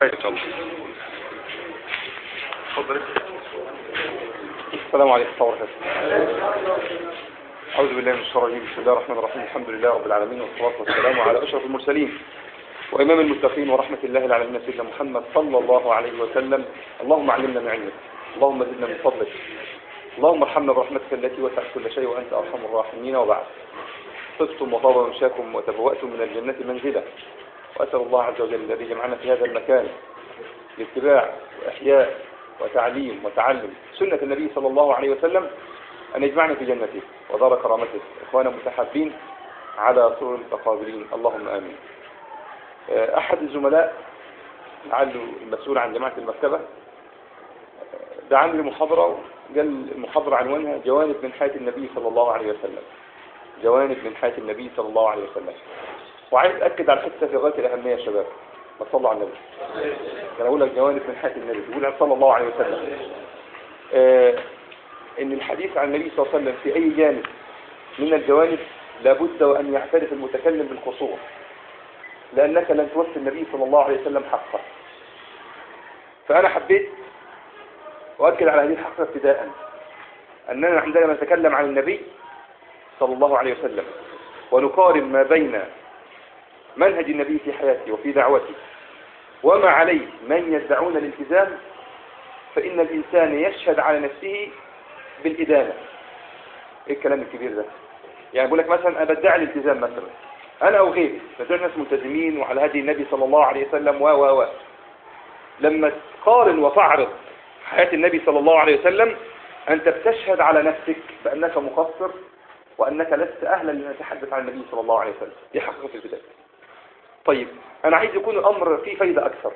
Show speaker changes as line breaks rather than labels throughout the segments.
السلام عليكم ورحمة الله وبركاته أعوذ بالله من الشيطان الرجيم بسم الله الرحمن الرحيم الحمد لله رب العالمين والصلاة والسلام على أشرف المرسلين وإمام المتقين ورحمة الله العالمين سيدنا محمد صلى الله عليه وسلم اللهم علمنا من علمك اللهم زدنا من فضلك اللهم ارحمنا برحمتك التي وسعت كل شيء وأنت أرحم الراحمين وبعد طفتم وطاب مشاكم وتبوأتم من الجنة منزلا وأسأل الله عز وجل الذي جمعنا في هذا المكان لاتباع وإحياء وتعليم وتعلم سنة النبي صلى الله عليه وسلم أن يجمعنا في جنته ودار كرامته إخوانا متحابين على سرر متقابلين اللهم آمين أحد الزملاء لعله المسؤول عن جماعة المكتبة دعاني لمحاضرة قال المحاضرة عنوانها جوانب من حياة النبي صلى الله عليه وسلم جوانب من حياة النبي صلى الله عليه وسلم وعايز أكد على الحته في غاية الأهمية يا شباب ما صلوا على النبي كان أقول لك جوانب من حياة النبي يقول صلى الله عليه وسلم آه إن الحديث عن النبي صلى الله عليه وسلم في أي جانب من الجوانب لابد وأن يعترف المتكلم بالقصور لأنك لن توفي النبي صلى الله عليه وسلم حقه فأنا حبيت وأكد على هذه الحقيقة ابتداء أننا عندما نتكلم عن النبي صلى الله عليه وسلم ونقارن ما بين منهج النبي في حياته وفي دعوته وما عليه من يدعون الالتزام فإن الإنسان يشهد على نفسه بالإدانة إيه الكلام الكبير ده يعني بقول لك مثلا أنا بدعي الالتزام مثلا أنا أو غيري بدعي ناس ملتزمين وعلى هدي النبي صلى الله عليه وسلم و و و لما تقارن وتعرض حياة النبي صلى الله عليه وسلم أنت بتشهد على نفسك بأنك مقصر وأنك لست أهلا لنتحدث عن النبي صلى الله عليه وسلم دي حقيقة البداية طيب أنا عايز يكون الأمر فيه فايدة أكثر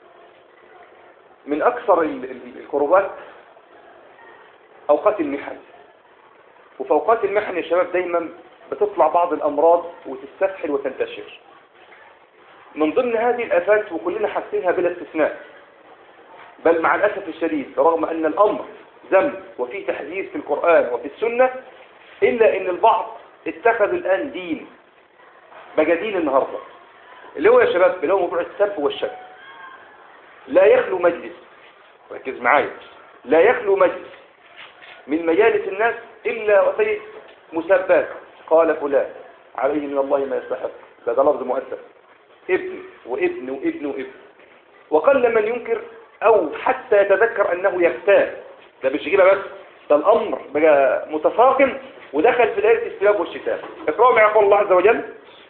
من أكثر الكروبات أوقات المحن وفي أوقات المحن يا شباب دايما بتطلع بعض الأمراض وتستفحل وتنتشر من ضمن هذه الآفات وكلنا حاسينها بلا استثناء بل مع الأسف الشديد رغم أن الأمر ذنب وفيه تحذير في القرآن وفي السنة إلا أن البعض اتخذ الآن دين بقى دين النهاردة اللي هو يا شباب اللي هو موضوع السب والشك لا يخلو مجلس ركز معايا لا يخلو مجلس من مجالس الناس إلا وفيه مسبات قال فلان عليه من الله ما يستحق ده, ده لفظ مؤثر ابن وابن وابن وابن وقل من ينكر أو حتى يتذكر أنه يختار ده مش كده بس ده الأمر بقى متفاقم ودخل في دائرة السباب والشتاء اقرأوا مع قول الله عز وجل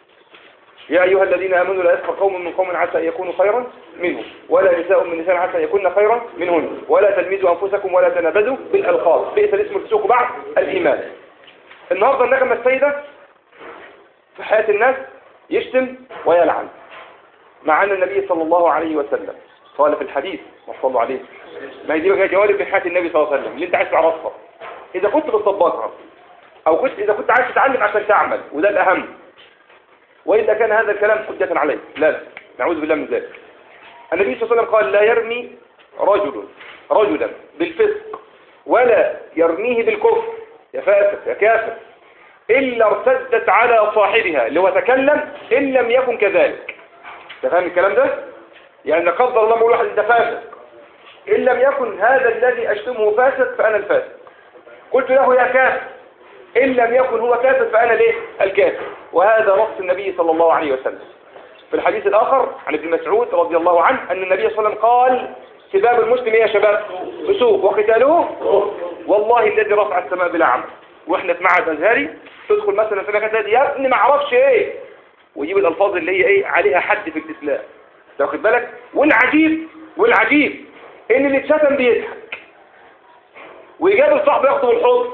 يا أيها الذين آمنوا لا يسخر قوم من قوم عسى أن يكونوا خيرا منهم ولا نساء من نساء عسى أن يكون خيرا منهن ولا تلمزوا أنفسكم ولا تنابزوا بالألقاب بئس الاسم الفسوق بعد الإيمان النهاردة النغمة السيدة في حياة الناس يشتم ويلعن مع أن النبي صلى الله عليه وسلم قال في الحديث وصلوا عليه ما يجيبك هي جوانب في حياة النبي صلى الله عليه وسلم اللي انت عايز تعرفها إذا كنت بتطبقها أو كنت إذا كنت عايز تتعلم عشان تعمل وده الأهم وإذا كان هذا الكلام حجة عليه لا لا نعوذ بالله من ذلك النبي صلى الله عليه وسلم قال لا يرمي رجل رجلا بالفسق ولا يرميه بالكفر يا فاسق يا كافر إلا ارتدت على صاحبها اللي هو تكلم إن لم يكن كذلك تفهم الكلام ده يعني قدر الله بقول واحد انت فاسق إن لم يكن هذا الذي أشتمه فاسق فأنا الفاسق قلت له يا كافر إن لم يكن هو كافر فأنا ليه الكافر وهذا نص النبي صلى الله عليه وسلم في الحديث الآخر عن ابن مسعود رضي الله عنه أن النبي صلى الله عليه وسلم قال سباب المسلم يا شباب فسوق وقتاله والله الذي رفع السماء بلا عمل واحنا في معهد ازهري تدخل مثلا في مكان يا ابني ما اعرفش ايه ويجيب الالفاظ اللي هي ايه عليها حد في الاسلام تاخد بالك والعجيب والعجيب ان اللي اتشتم بيضحك ويجاب صاحبه ياخده بالحضن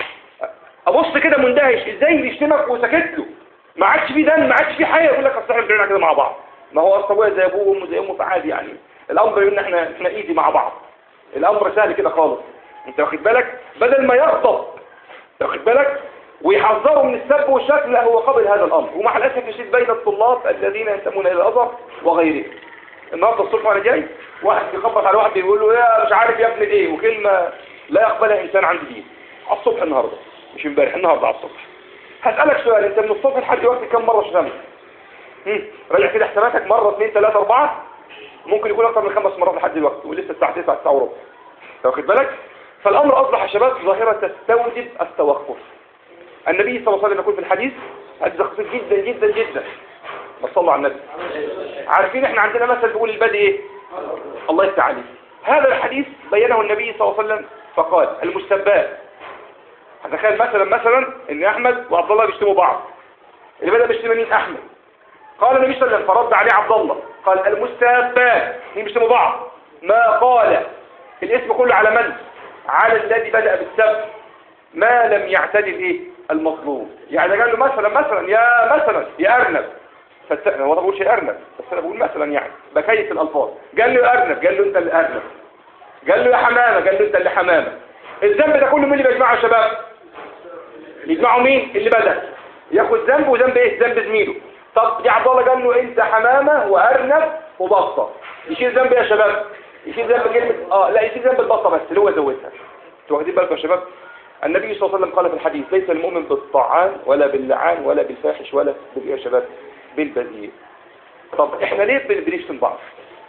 ابص كده مندهش ازاي اللي يشتمك وسكت له ما عادش في دم ما عادش في حاجه يقول لك اصل احنا بنعمل كده مع بعض ما هو اصل ابويا زي ابوه وامه زي امه فعادي يعني الامر ان احنا احنا ايدي مع بعض الامر سهل كده خالص انت واخد بالك بدل ما يغضب واخد بالك ويحذروا من السب والشتم لا هو قبل هذا الامر ومع الاسف الشديد بين الطلاب الذين ينتمون الى الازهر وغيرهم النهارده الصبح وانا جاي واحد بيخبط على واحد بيقول له يا مش عارف يا ابني ايه وكلمه لا يقبلها انسان عند دين على الصبح النهارده مش امبارح النهارده على الصبح هسألك سؤال انت من الصبح لحد دلوقتي كم مرة شتمت راجع كده حساباتك مرة اثنين ثلاثة اربعة ممكن يكون اكتر من خمس مرات لحد دلوقتي ولسه الساعه 9 9 وربع واخد بالك فالامر اصبح يا شباب ظاهره تستوجب التوقف النبي صلى الله عليه وسلم يقول في الحديث حديث خطير جدا جدا جدا ما صلوا على النبي عارفين احنا عندنا مثل بيقول البدء ايه الله يفتح عليه هذا الحديث بينه النبي صلى الله عليه وسلم فقال المستبات هتخيل مثلا مثلا ان احمد وعبد الله بيشتموا بعض اللي بدا بيشتم مين احمد قال النبي صلى الله عليه وسلم فرد عليه عبد الله قال المستبات مين بيشتموا بعض ما قال الاسم كله على من على الذي بدا بالسب ما لم يعتدل ايه المظلوم يعني قال له مثلا مثلا يا مثلا يا ارنب فت... هو انا بقولش يا ارنب بس انا بقول مثلا يعني بكيف الالفاظ قال له يا ارنب قال له انت اللي ارنب قال له يا حمامه قال له انت اللي حمامه الذنب ده كله مين اللي بيجمعه يا شباب يجمعوا مين اللي بدا ياخد ذنب وذنب ايه ذنب زميله طب يا عبد الله قال له انت حمامه وارنب وبطه يشيل ذنب يا شباب يشيل ذنب كلمه اه لا يشيل ذنب البطه بس اللي هو زودها انتوا واخدين بالكم يا شباب النبي صلى الله عليه وسلم قال في الحديث ليس المؤمن بالطعان ولا باللعان ولا بالفاحش ولا بالايه يا شباب بالبذيء طب احنا ليه بن- بنشتم بعض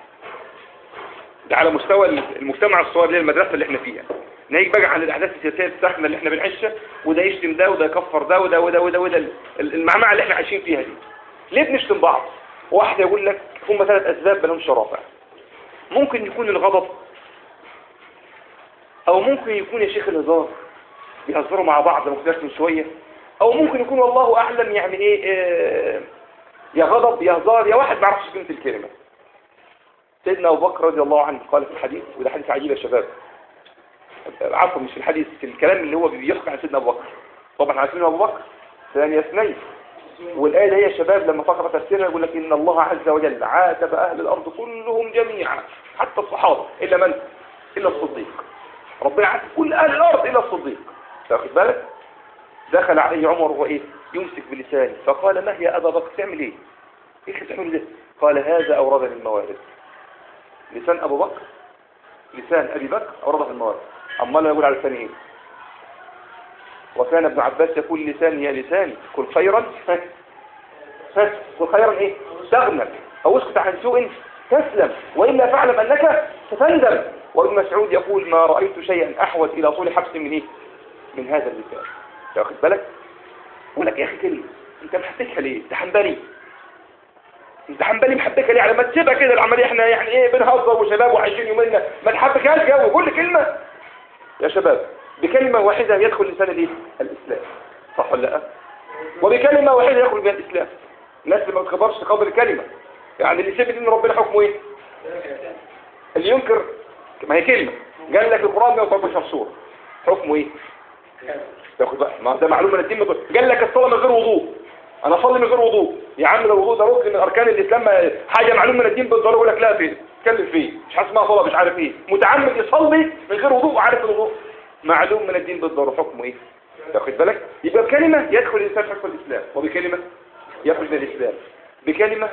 ده على مستوى المجتمع الصغير اللي هي المدرسه اللي احنا فيها نيجي بقى على الاحداث السياسيه الساخنه اللي احنا بنعيشها وده يشتم ده وده يكفر ده وده وده وده وده ال- المعمعه اللي احنا عايشين فيها دي ليه بنشتم بعض واحد يقول لك هم ثلاث اسباب مالهمش رافع ممكن يكون الغضب او ممكن يكون يا شيخ الهزار بيهزروا مع بعض زي ما قلت لك من شويه او ممكن يكون والله اعلم يعني ايه آه، يا غضب يا هزار يا واحد ما يعرفش قيمه الكلمه سيدنا ابو بكر رضي الله عنه قال في الحديث وده حديث عجيب يا شباب عفوا مش في الحديث في الكلام اللي هو بيحكي عن سيدنا ابو بكر طبعا عارفين ابو بكر ثاني اثنين والآية هي يا شباب لما تقرأ تفسيرها يقول لك إن الله عز وجل عاتب أهل الأرض كلهم جميعا حتى الصحابة إلا من؟ إلا الصديق ربنا عاتب كل أهل الأرض إلا الصديق تاخد بالك؟ دخل عليه عمر وهو إيه؟ يمسك بلسانه فقال ما هي أبا بكر تعمل إيه؟ إيه تعمل ده؟ قال هذا أوردني الموارد لسان أبو بكر لسان أبي بكر أورده الموارد أما لا يقول على لسان إيه؟ وكان ابن عباس يقول لساني يا لساني كل خيرا ها ها كل خيرا ايه تغنم او اسكت عن سوء تسلم والا فاعلم انك ستندم وابن مسعود يقول ما رايت شيئا احوج الى طول حبس من ايه من هذا اللسان تاخد بالك يقول لك يا اخي كلمه انت محبكها ليه ده حنبلي انت حنبلي محبكها ليه على ما تسيبها كده العمليه احنا يعني ايه بنهزر وشباب وعايشين يومنا ما نحبكهاش جو كل كلمه يا شباب بكلمة واحدة يدخل لسان الايه الإسلام صح ولا لا وبكلمة واحدة يدخل بها الإسلام الناس اللي ما بتخبرش تقابل الكلمة يعني اللي سيب ان ربنا حكمه ايه اللي ينكر ما هي كلمة قال لك القرآن 113 سورة حكمه ايه تاخد بقى ما ده معلومة من الدين مطلق. قال لك الصلاة من غير وضوء انا اصلي من غير وضوء يا عم ده الوضوء ده ركن من اركان الاسلام حاجة معلومة من الدين بالضرورة يقول لك لا فين اتكلم فيه مش حاسس اسمها صلاة مش عارف ايه متعمد يصلي من غير وضوء وعارف الوضوء معلوم من الدين بالضرورة حكمه ايه تاخد بالك يبقى بكلمة يدخل الانسان في حكم الاسلام وبكلمة يخرج من الاسلام بكلمة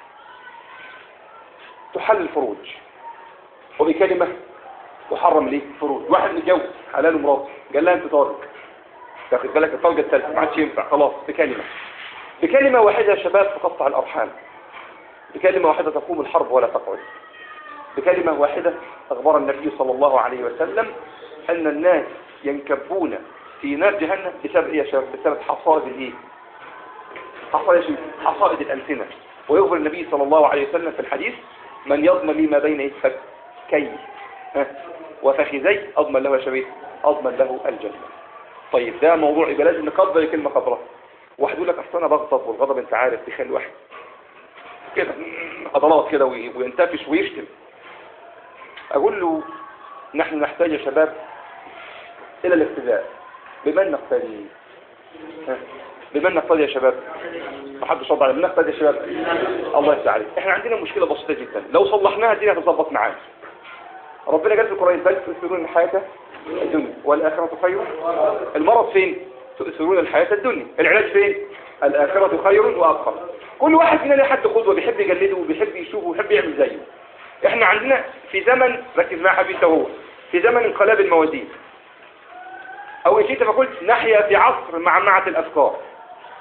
تحل الفروج وبكلمة تحرم ليه الفروج واحد متجوز حلال ومراته قال لها انت طارق تاخد بالك الطلقه الثالثه ما عادش ينفع خلاص بكلمة بكلمة واحدة يا شباب تقطع الارحام بكلمة واحدة تقوم الحرب ولا تقعد بكلمة واحدة أخبر النبي صلى الله عليه وسلم أن الناس ينكبون في نار جهنم بسبب إيه يا شباب بسبب حصائد الإيه حصائد إيه؟ حصائد الألسنة ويخبر النبي صلى الله عليه وسلم في الحديث من يضمن لي ما بين فكي ها، وفخذي أضمن له يا شباب أضمن له الجنة طيب ده موضوع يبقى لازم نقدر كلمة قدرها واحد يقول لك أصل أنا بغضب والغضب أنت عارف بيخلي واحد كده عضلات كده وي- وينتفش ويشتم أقول له نحن نحتاج يا شباب إلى الاقتداء بمن نقتدي ها؟ بمن نقتدي يا شباب ما حدش رد على بمن نقتدي يا شباب الله يفتح عليك احنا عندنا مشكلة بسيطة جدا لو صلحناها الدنيا هتظبط معانا ربنا قال في القرآن بل تؤثرون الحياة الدنيا والآخرة خير المرض فين تؤثرون الحياة الدنيا العلاج فين الآخرة خير وأبقى كل واحد فينا له حد قدوة بيحب يجلده وبيحب يشوفه وبيحب يعمل زيه احنا عندنا في زمن ركز معايا حبيبي هو في زمن انقلاب الموازين او ان شئت فقلت نحيا في عصر معمعة الافكار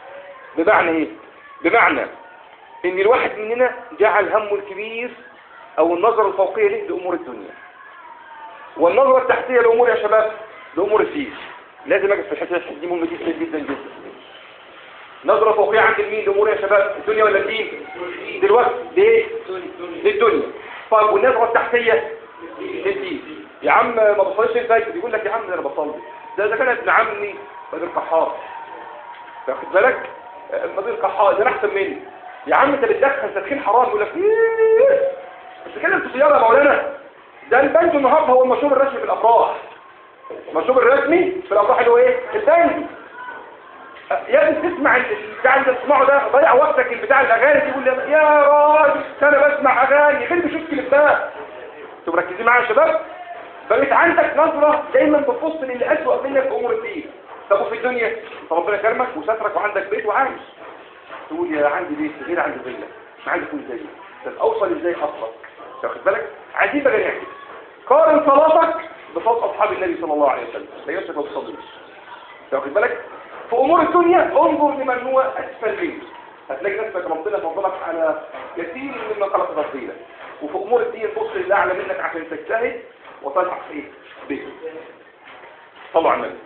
بمعنى ايه بمعنى ان الواحد مننا جعل همه الكبير او النظرة الفوقية ليه لامور الدنيا والنظرة التحتية لامور يا شباب لامور الدين لازم اجد في الحته دي مهمه جدا جدا جدا نظرة فوقية عند المين لامور يا شباب الدنيا ولا الدين دلوقتي ليه للدنيا طيب والنظرة التحتية للدين يا عم ما بصليش الفجر يقول لك يا عم ده انا بصلي ده اذا كان ابن عمي بدر قحاط واخد بالك بدر قحاط ده انا احسن مني يا عم انت بتدخن تدخين حرام يقول لك ايه بتتكلم في صيانه يا مولانا ده البنك النهارده هو المشروب الرسمي في الافراح المشروب الرسمي في الافراح اللي هو ايه البنك يا ابني تسمع البتاع اللي تسمعه ده ضيع وقتك البتاع الاغاني تقول لي يا راجل انا بسمع اغاني فين بشوف كليبات انتوا مركزين معايا يا شباب بقيت عندك نظرة دايما بتبص للي أسوأ منك في أمور الدين طب وفي الدنيا انت ربنا كرمك وسترك وعندك بيت وعايش تقول يا عندي بيت غير عندي فيلا مش عايز اكون زيه طب اوصل ازاي اصلا واخد بالك عايزين بقى نعمل قارن صلاتك بصوت اصحاب النبي صلى الله عليه وسلم لا يوسف ما تصليش واخد بالك في امور الدنيا انظر لمن هو اسفل منك هتلاقي نفسك ربنا فضلك على كثير مما خلق تفضيلا وفي امور الدين بص للي اعلى منك عشان تجتهد وتلحق ايه به طلع النبي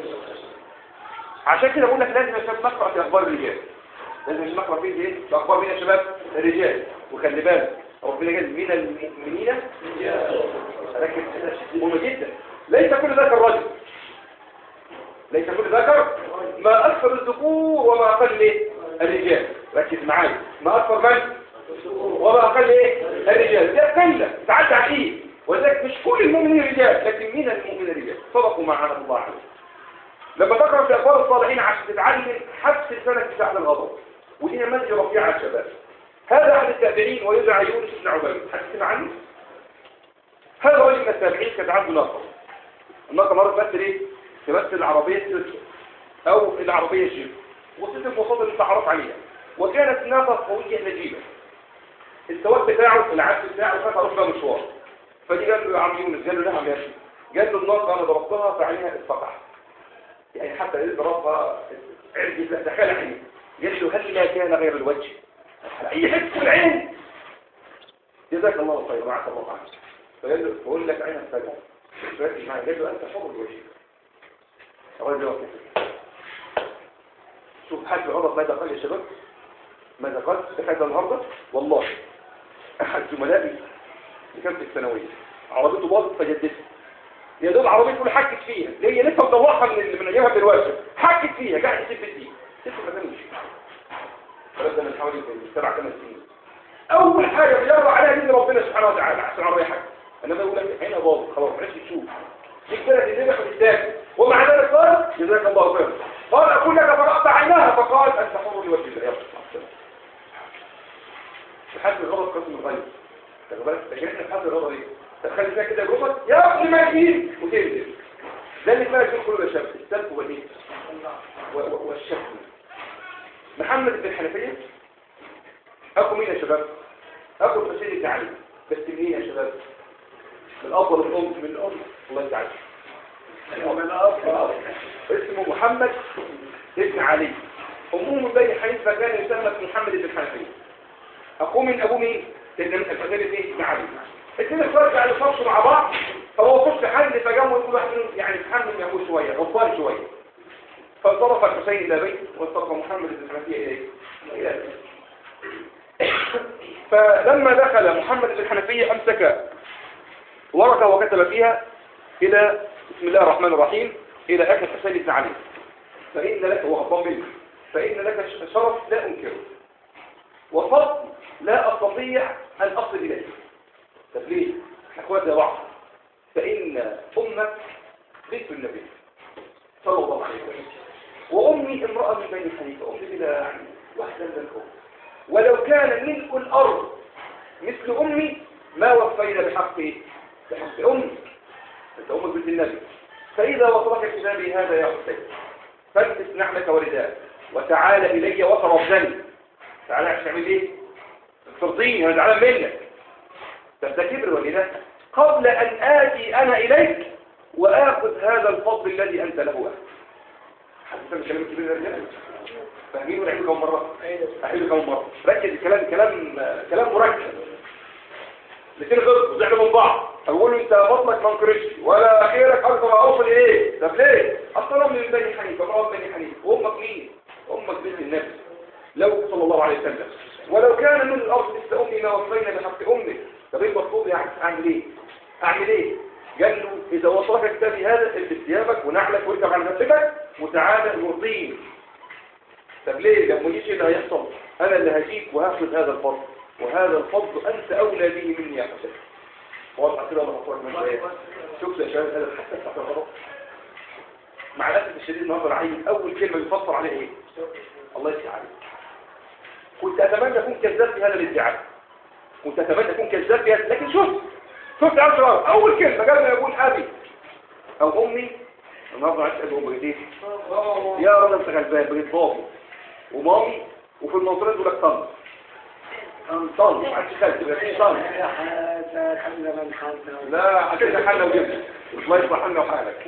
عشان كده بقول لك لازم يا شباب نقرا في اخبار الرجال لازم نقرا في ايه في اخبار مين يا شباب الرجال وخلي بالك ربنا قال من المؤمنين ركز مهم جدا ليس كل ذكر رجل ليس كل ذكر ما اكثر الذكور وما اقل ايه الرجال ركز معايا ما اكثر من وما اقل ايه الرجال دي قله تعدى على ايه ولذلك مش كل المؤمنين رجال لكن من المؤمنين رجال صدقوا ما عهد الله عليه لما تقرا في اخبار الصالحين عشان تتعلم حبس السنه بتاع الغضب ودي نماذج رفيعه يا شباب هذا احد التابعين ويدعى يونس بن عبيد حد سمع عنه هذا رجل من التابعين كان عنده ناقه الناقه مره تمثل ايه تمثل العربيه السلسله او العربيه الجيب وصلت المواصلات اللي تعرف عليها وكانت ناقه قويه نجيبه السواق بتاعه العبد بتاعه خاف اروح بقى مشوار فدي قال له يا عم يونس قال له نعم يا شيخ قال له الناقه انا ضربتها فعينها اتفتح يعني حتى ايه ضربها عندي دخل عيني قال له هل لا كان غير الوجه اي حته في العين جزاك الله خير وعسى الله عنك فقال له بقول لك عينك فجأة ركز معايا قال له انت حر بوجهك الراجل واقف شوف حاج عمر ماذا قال يا شباب ماذا قال تخيل النهارده والله احد زملائي في كانت الثانويه عربيته باظت فجدتها يا دول عربيته اللي حكت فيها اللي هي لسه مدوخه من من ايامها دلوقتي حكت فيها قاعد يسيب فيها سبت مكان مش الكلام ده من حوالي سبع ثمان سنين اول حاجه بيرى عليها دين ربنا سبحانه وتعالى احسن عربيه حاجه انا بقول لك عينها باظت خلاص معلش تشوف دي كده اللي في الدم ومع ذلك قال جزاك الله خير قال اقول لك فرأت عينها فقال انت حر لوجه الله يا رب لحد الغلط قسم الغيب خلي بالك تجربنا لحد الغلط ايه تخلي فيها كده جمل يا ابن ما يجيب وتنزل ده اللي فيها شيخ قلوب الشمس السلف والايه والشك محمد بن حنفية اخو مين يا شباب اخو الحسين بن علي بس مين يا شباب من افضل الام من الام الله يسعدك من الاب اسمه محمد بن علي امه من بني حنيفه كان يسمى محمد بن حنفية اخوه من ابوه مين سيدنا من الحسين ايه بن علي الاثنين اخوات يعني صفوا مع بعض فهو خش حل فجابوا كل واحد منهم يعني يتحمل من ابوه شويه غضبان شويه فانصرف الحسين الى بيت واستقى محمد بن حنفية اليه الى بيت فلما دخل محمد بن حنفية امسك ورقه وكتب فيها الى بسم الله الرحمن الرحيم الى اخي الحسين بن علي فان لك هو غضبان منك فان لك شرف لا انكره وفضل لا استطيع ان اصل اليه طب ليه اخوات يا بعض فان امك بنت النبي صلى الله عليه وسلم وامي امراه من بني حنيفه امي بلا يعني واحده من الكون ولو كان ملء الارض مثل امي ما وفينا بحق بحق امي انت امك بنت النبي فاذا وصلك كتابي هذا يا حسين فالبس نعمك ورداء وتعال الي وترضني تعالى عشان تعمل ايه ترضيني انا زعلان منك بس ده كبر ولا لا قبل ان اتي انا اليك واخذ هذا الفضل الذي انت له اهل حتى من كلام كبير الرجال فاهمين ولا كم مره احيله كم مره ركز الكلام كلام كلام مركب الاثنين غلطوا زعلوا من بعض اقول له انت بطنك ما انكرش ولا خيرك اكثر اوصل اليه طب ليه اصلا امي من بني حنيفه مرات بني حنيفه وامك مين امك بنت النبي لو صلى الله عليه وسلم ولو كان من الارض مثل امي ما وصينا بحق امي طب ايه المطلوب يعني اعمل ايه اعمل ايه قال له اذا وصلك كتابي هذا البس ثيابك ونعلك واركب على نفسك وتعالى يرضيني طب ليه لما يجي اللي هيحصل انا اللي هجيك وهاخد هذا الفضل وهذا الفضل انت اولى به مني يا حسين واضح كده ولا مطلوب من شويه شوف يا شباب هذا حتى تحت الغضب مع الاسف الشديد النهارده العين اول كلمه بيفسر عليها ايه الله يسعدك عليك كنت اتمنى اكون كذاب في هذا الادعاء كنت اتمنى اكون كذاب في هذا لكن شوف شفت عشرة اول كلمه قبل ما يقول ابي او امي النهارده عايز اسال امي ايه يا راجل انت غلبان بقيت بابي ومامي وفي المنطقه يقول لك طن طن ما عادش خالتي بقى في طن لا عشان حالنا وجبنا الله يصلح حالنا وحالك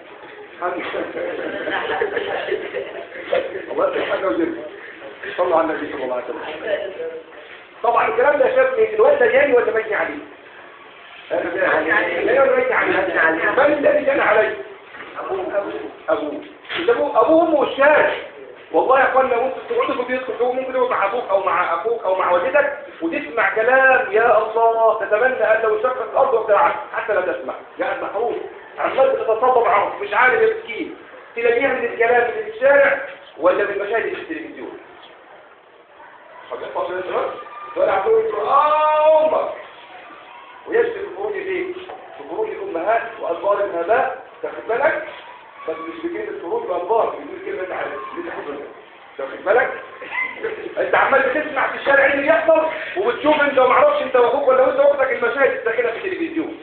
الله يصلح حالنا وجبنا صلوا على النبي صلى الله عليه وسلم طبعا الكلام ده شاف من الواد ده جاني ولا مجني عليه لا ولا مجني عليه من الذي جنى عليه ابوه ابوه ابوه ابوه امه والشارع والله يا اخوانا ممكن تقعدوا في بيتكم تقعدوا ممكن تقعدوا مع ابوك او مع اخوك او مع والدتك وتسمع كلام يا الله تتمنى ان لو شقت الارض وابتلعت حتى لا تسمع قاعد محروس عمال بتتصدق عنه مش عارف يا مسكين تلاقيها من الكلام اللي في الشارع ولا من المشاهد اللي في التلفزيون ولا عقول اه امك ويشتري في فروج ايه في فروج الامهات واطفال الاباء تاخد بالك بس مش بكلمة الفروج والأنبار بيقول كلمة انت عارف ليه تحضر تاخد بالك انت عمال بتسمع في الشارع ايه اللي بيحصل وبتشوف انت وما اعرفش انت واخوك ولا انت واختك المشاهد الداخله في التلفزيون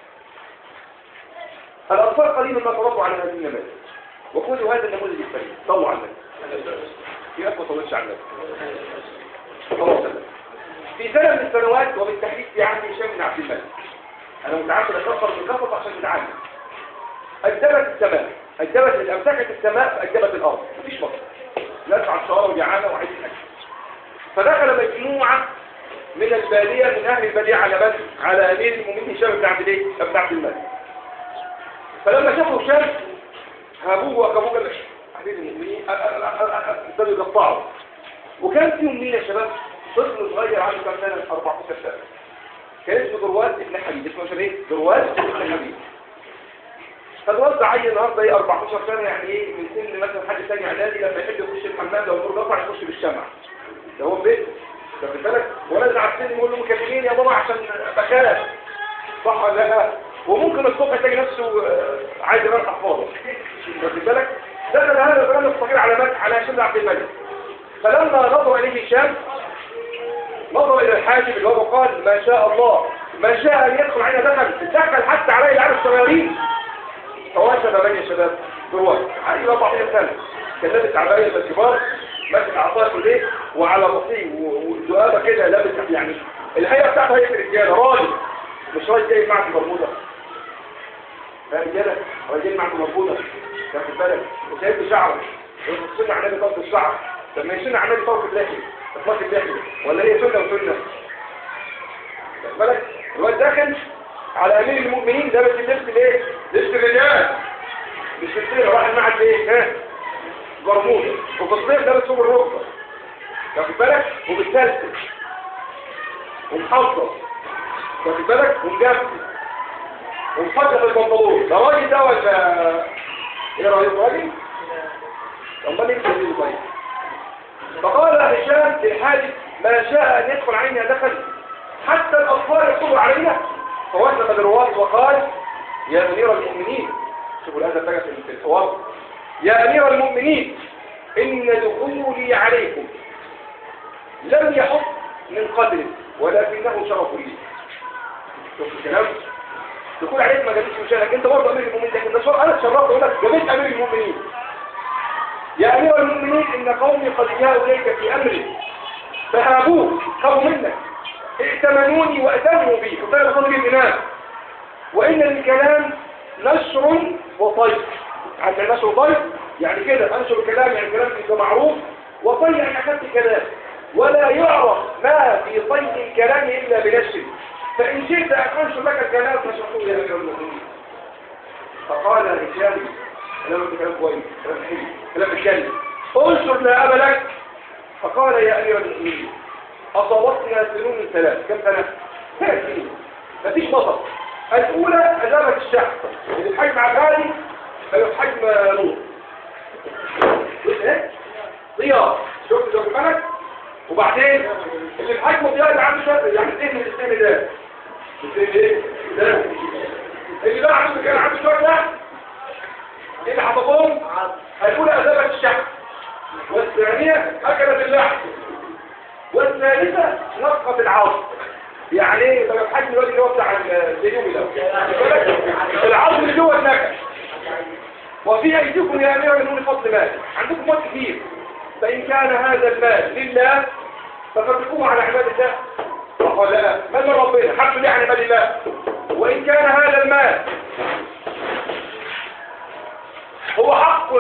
الاطفال قليلا ما تربوا على هذه النماذج وخذوا هذا النموذج الفريد طلعوا على النبي في اكبر طولتش على النبي في سنه من السنوات وبالتحديد في عهد هشام بن عبد الملك انا متعمد اكفر من كفر عشان نتعلم أجدبت السماء أجدبت أمسكت السماء فأجدبت الأرض مفيش مصر ناس عطشانة وجعانة وعايز أكل فدخل مجموعة من البادية من أهل البادية على من؟ على أمير المؤمنين هشام بن عبد الايه؟ بن عبد الملك فلما شافوا هشام هابوه وأخبوه قال أمير المؤمنين ابتدوا يقطعوا وكان فيهم مين يا شباب؟ طفل صغير عنده كام سنة 14 سنة كان اسمه درواز ابن حبيب اسمه شباب درواز ابن حبيب فالوالد عيل النهارده ايه 14 سنه يعني ايه من سن مثلا حد ثاني اعدادي لما يحب يخش الحمام لو النور قطع يخش بالشمع ده هو بيت واخد بالك ولد على السن يقول له مكلمين يا بابا عشان بخاف صح ولا لا وممكن الصبح تلاقي نفسه عايز يروح احفاظه واخد بالك دخل هذا الرجل الصغير على مكة على هشام عبد الملك فلما نظر اليه هشام نظر الى الحاجب اللي هو قال ما شاء الله ما شاء ان يدخل علينا دخل دخل حتى عليه العيال الصغيرين فوجد من يا شباب دلوقتي عادي 14 سنه كان لابس عبايه الكبار ماسك عصايه في ايديه وعلى راسيه وذؤابه كده لابس يعني الهيئه بتاعته هيئه الرجاله راجل مش راجل جاي معك برموده يا رجاله راجل معك برموده تاخد بالك وسايب شعره ويصنع على طرف الشعر طب ما يصنع على طرف اللحيه اطلاق اللحيه ولا هي سنه وسنه تاخد بالك الواد داخل على امير المؤمنين لابس اللبس الايه لبس الرجال مش في الصيف راح المعهد ايه ها برمودا وفي الصيف لابس ثوب الركبه واخد بالك وبالسلسل ومحصل واخد بالك ومجفف ومحطة البنطلون ده راجل ده ولا ايه رايك راجل امال ايه اللي طيب فقال هشام للحاج ما شاء ان يدخل علينا دخل حتى الاطفال يدخلوا علينا فوجد بالرواس وقال يا أمير المؤمنين شوفوا الأدب بقى في الحوار يا أمير المؤمنين إن دخولي عليكم لم يحط من قدر ولكنه شرف لي شوف الكلام دخول عليك ما جابتش مشانك انت برضه امير المؤمنين لكن ده شرف انا شرفت اقول لك جابت امير المؤمنين يا امير المؤمنين ان قومي قد جاءوا اليك في امري فهابوه خافوا منك ائتمنوني واتموا بي وطيب بصني بي الإمام وإن الكلام نشر وطيب عندنا نشر وطيب يعني كده أنشر الكلام يعني الكلام يبقى معروف وطيب يعني أخذت كلام ولا يعرف ما في طيب الكلام إلا بنشر فإن شئت أن أنشر لك الكلام فشرحوه يا أمير المؤمنين فقال هشام كلام كلام كويس كلام حلو كلام الجنة انشر لا أبا لك فقال يا أمير المؤمنين أصابتنا سنون ثلاث كم سنة؟ ثلاث سنين مفيش مطر الأولى أزالة الشعب اللي الحجم عبالي الحجم نور إيه؟ ضياء شوف شوف بالك وبعدين اللي الحجم ضياء اللي عنده شوية يعني ايه من السن ده السن ايه؟ ده اللي ده عنده كان عنده شوية ده ايه اللي حطبهم؟ الأولى أزالة الشعب والثانية أكلت اللحم والثالثة نفقة العظم يعني ايه طب الحجم الوادي اللي هو بتاع الزيومي ده العظم اللي جوه النكش وفي ايديكم يا امير المؤمنين فضل مال عندكم مال كتير فان كان هذا المال لله ففرقوه على عباد الله فقال لا مال من ربنا حق لي عن عباد الله وان كان هذا المال هو حق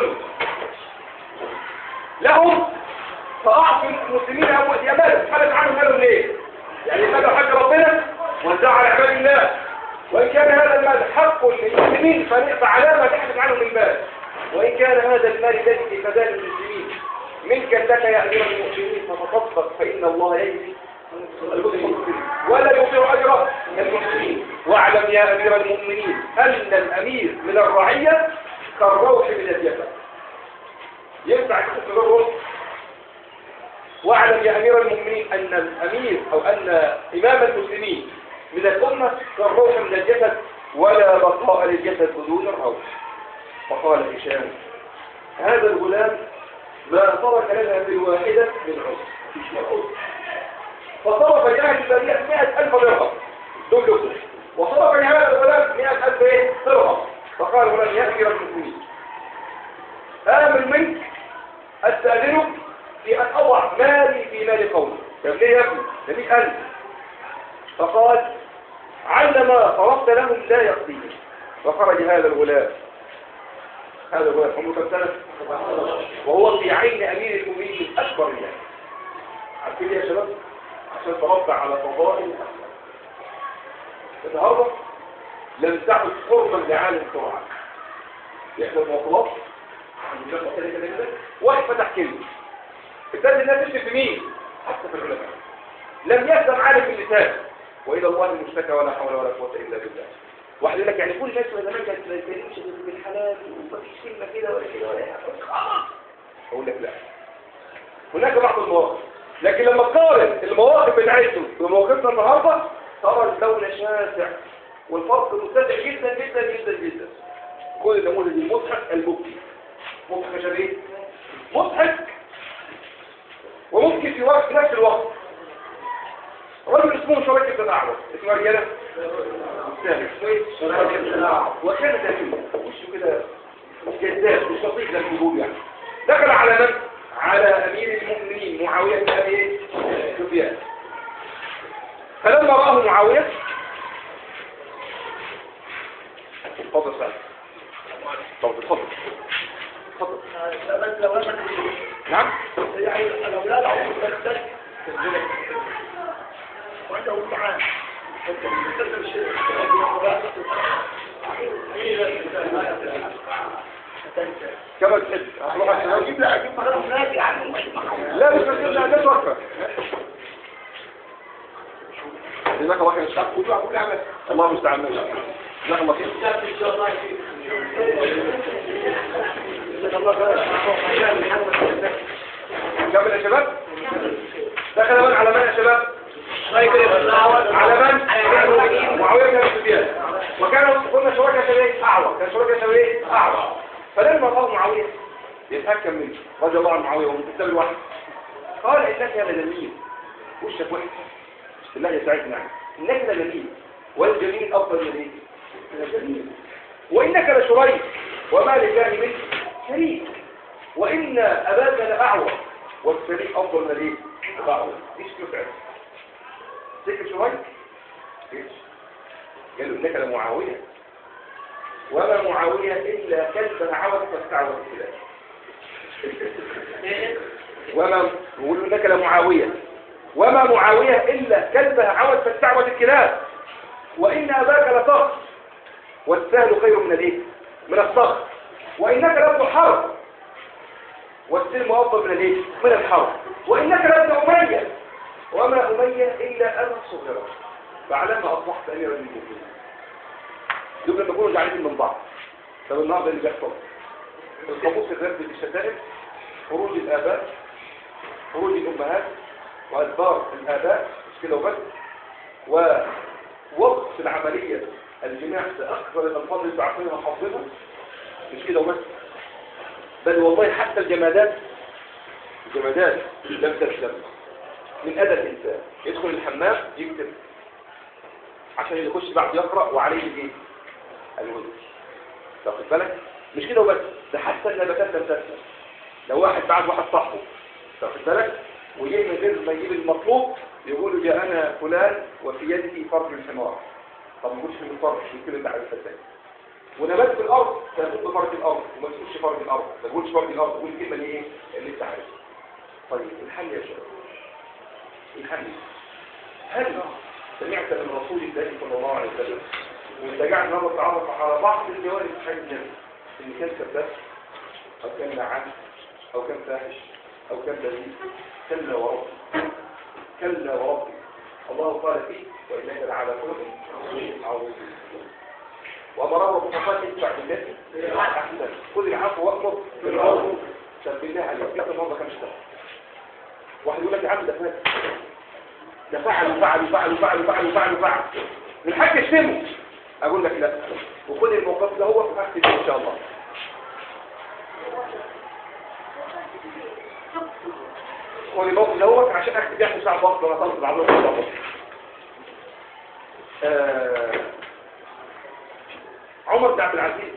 لهم فاعطوا المسلمين اموال يا مال حدث عنهم مالهم ليه يعني المال حق ربنا وزع على عباد الله وإن كان هذا المال حق للمسلمين فعلى ما تحدث عنه من مال وإن كان هذا المال الذي في فداء المسلمين منك لك يا أمير المؤمنين فتصدق فإن الله يجزي ولا يضيع أجر المسلمين واعلم يا أمير المؤمنين أن الأمير من الرعية كالروح من الجبل ينفع تكون الروح واعلم يا أمير المؤمنين أن الأمير أو أن إمام المسلمين من الأمة كالروح من الجسد ولا بقاء للجسد بدون الروح فقال هشام هذا الغلام ما ترك لنا بالواحدة من عمر مش مرعوب فصرف جاهد البرية مئة ألف درهم دول لكم وصرف لهذا الغلام مئة ألف إيه؟ درهم فقال الغلام يا أمير المسلمين آمن منك أستأذنك في أن أضع مالي في مال قومي طب ليه يا ابني؟ ده 100000 فقال علما صرفت لهم لا يقضيه وخرج هذا الغلام هذا الغلام عمره كم سنة وهو في عين أمير المؤمنين أكبر الناس عارفين يا شباب عشان تربع على فضائل النهارده لم تعد حرما لعالم سرعة يحضر مواصلات واحد فتح كلمة ابتدى الناس تشتم في مين حتى في العلماء لم يسلم عالم اللسان والى الله المشتكى ولا حول ولا قوه الا بالله واحد يقول لك يعني كل الناس ما زمان كانت ما يتكلمش بالحلال ومفيش كلمه كده ولا كده ولا خلاص اقول لك لا هناك بعض المواقف لكن لما تقارن المواقف بتاعته بمواقفنا النهارده ترى الدوله شاسع والفرق متسع جدا جدا جدا جدا خد النموذج المضحك المبكي مضحك عشان ايه؟ مضحك وممكن في وقت في نفس الوقت رجل اسمه شركة الأعور اسمه رجالة وكان دليل وشه كده جذاب مش لطيف للقلوب يعني دخل على من؟ على أمير المؤمنين معاوية بن أبي سفيان فلما رآه معاوية اتفضل سعد اتفضل اتفضل اتفضل نعم
يعني الأولاد عمرهم تختلف وعندهم معاه
كما تحب
اجيب لا اجيب مغرب نادي عنه
لا مش بس لا لا توقف جزاك الله خير الشعب كله عم يعمل الله المستعان ماشي جزاك الله خير كمل يا شباب دخل من على من يا شباب على من معاويه بن سفيان وكانوا قلنا شركاء شبيه اعور كان شركاء شبيه اعور فلما راه معاويه يتحكم منه رضي الله عن معاويه ومن كتاب الوحي قال انك يا لجميل وشك وحش الله يساعدنا انك لجميل والجميل افضل من ايه؟ من الجميل وانك لشريك وما لكان منك شريك وان اباك لاعور والشريك افضل من ايه؟ الاعور ايش تفعل؟ سكت شريك ايش؟ قالوا انك لمعاويه وما معاويه الا كلب عوض فاستعوض الكلاب وما يقولوا انك لمعاويه وما معاويه الا كلبها عوض فاستعوض الكلاب وإن أباك لصخر والسهل خير من الايه من الصخر وإنك لابن حرب والسلم أفضل من الايه من الحرب وإنك لابن أمية وما أمية إلا أنا صغيرة فعلما أصبحت أميرا للمؤمنين دول لما يكونوا جعلين من بعض طب النهارده اللي بيحصل القاموس الرسمي للشتائم خروج الآباء خروج الأمهات وأدبار الآباء مش كده وبس ووقت العملية الجماع بأكثر الألفاظ اللي بعرفينها حافظها مش كده وبس بل والله حتى الجمادات الجمادات لم تسلم من أذى الإنسان يدخل الحمام يكتب عشان اللي يخش بعد يقرأ وعليه الايه؟ الوزن واخد بالك مش كده وبس ده حتى النباتات لم تسلم لو واحد بعد واحد صاحبه واخد بالك وجه من غير ما يجيب المطلوب يقول له جاءنا فلان وفي يده فرد الحمار طب ما يقولش من الفرد يمكن انت عارف ازاي ونبات في الارض تنبت بفرد الارض وما تقولش فرد الارض ما تقولش فرد الارض قول الكلمه اللي ايه اللي انت عارفها طيب الحل يا شباب الحل هل سمعت من رسول الله صلى الله عليه وسلم وانتجعنا النهارده نتعرف على بعض الجوانب في حياه النبي ان كان كذاب او كان لعان او كان فاحش او كان لذيذ كلا وربي كلا وربي الله قال فيه وانك لعلى خلق عظيم وامره بصفات اتبع بالتي احسن خذ العفو وامر بالعرف طب بالله عليك انت النهارده كام اشتغل واحد يقول لك يا عم ده فات ده فعل وفعل وفعل وفعل وفعل وفعل وفعل الحاج اشتمه اقول لك لا وخد الموقف ده هو في حاجتي ان شاء الله خد الموقف ده هو عشان اكتب بيها ساعه وقت وانا خلص العمل ان شاء الله آه، عمر بن عبد العزيز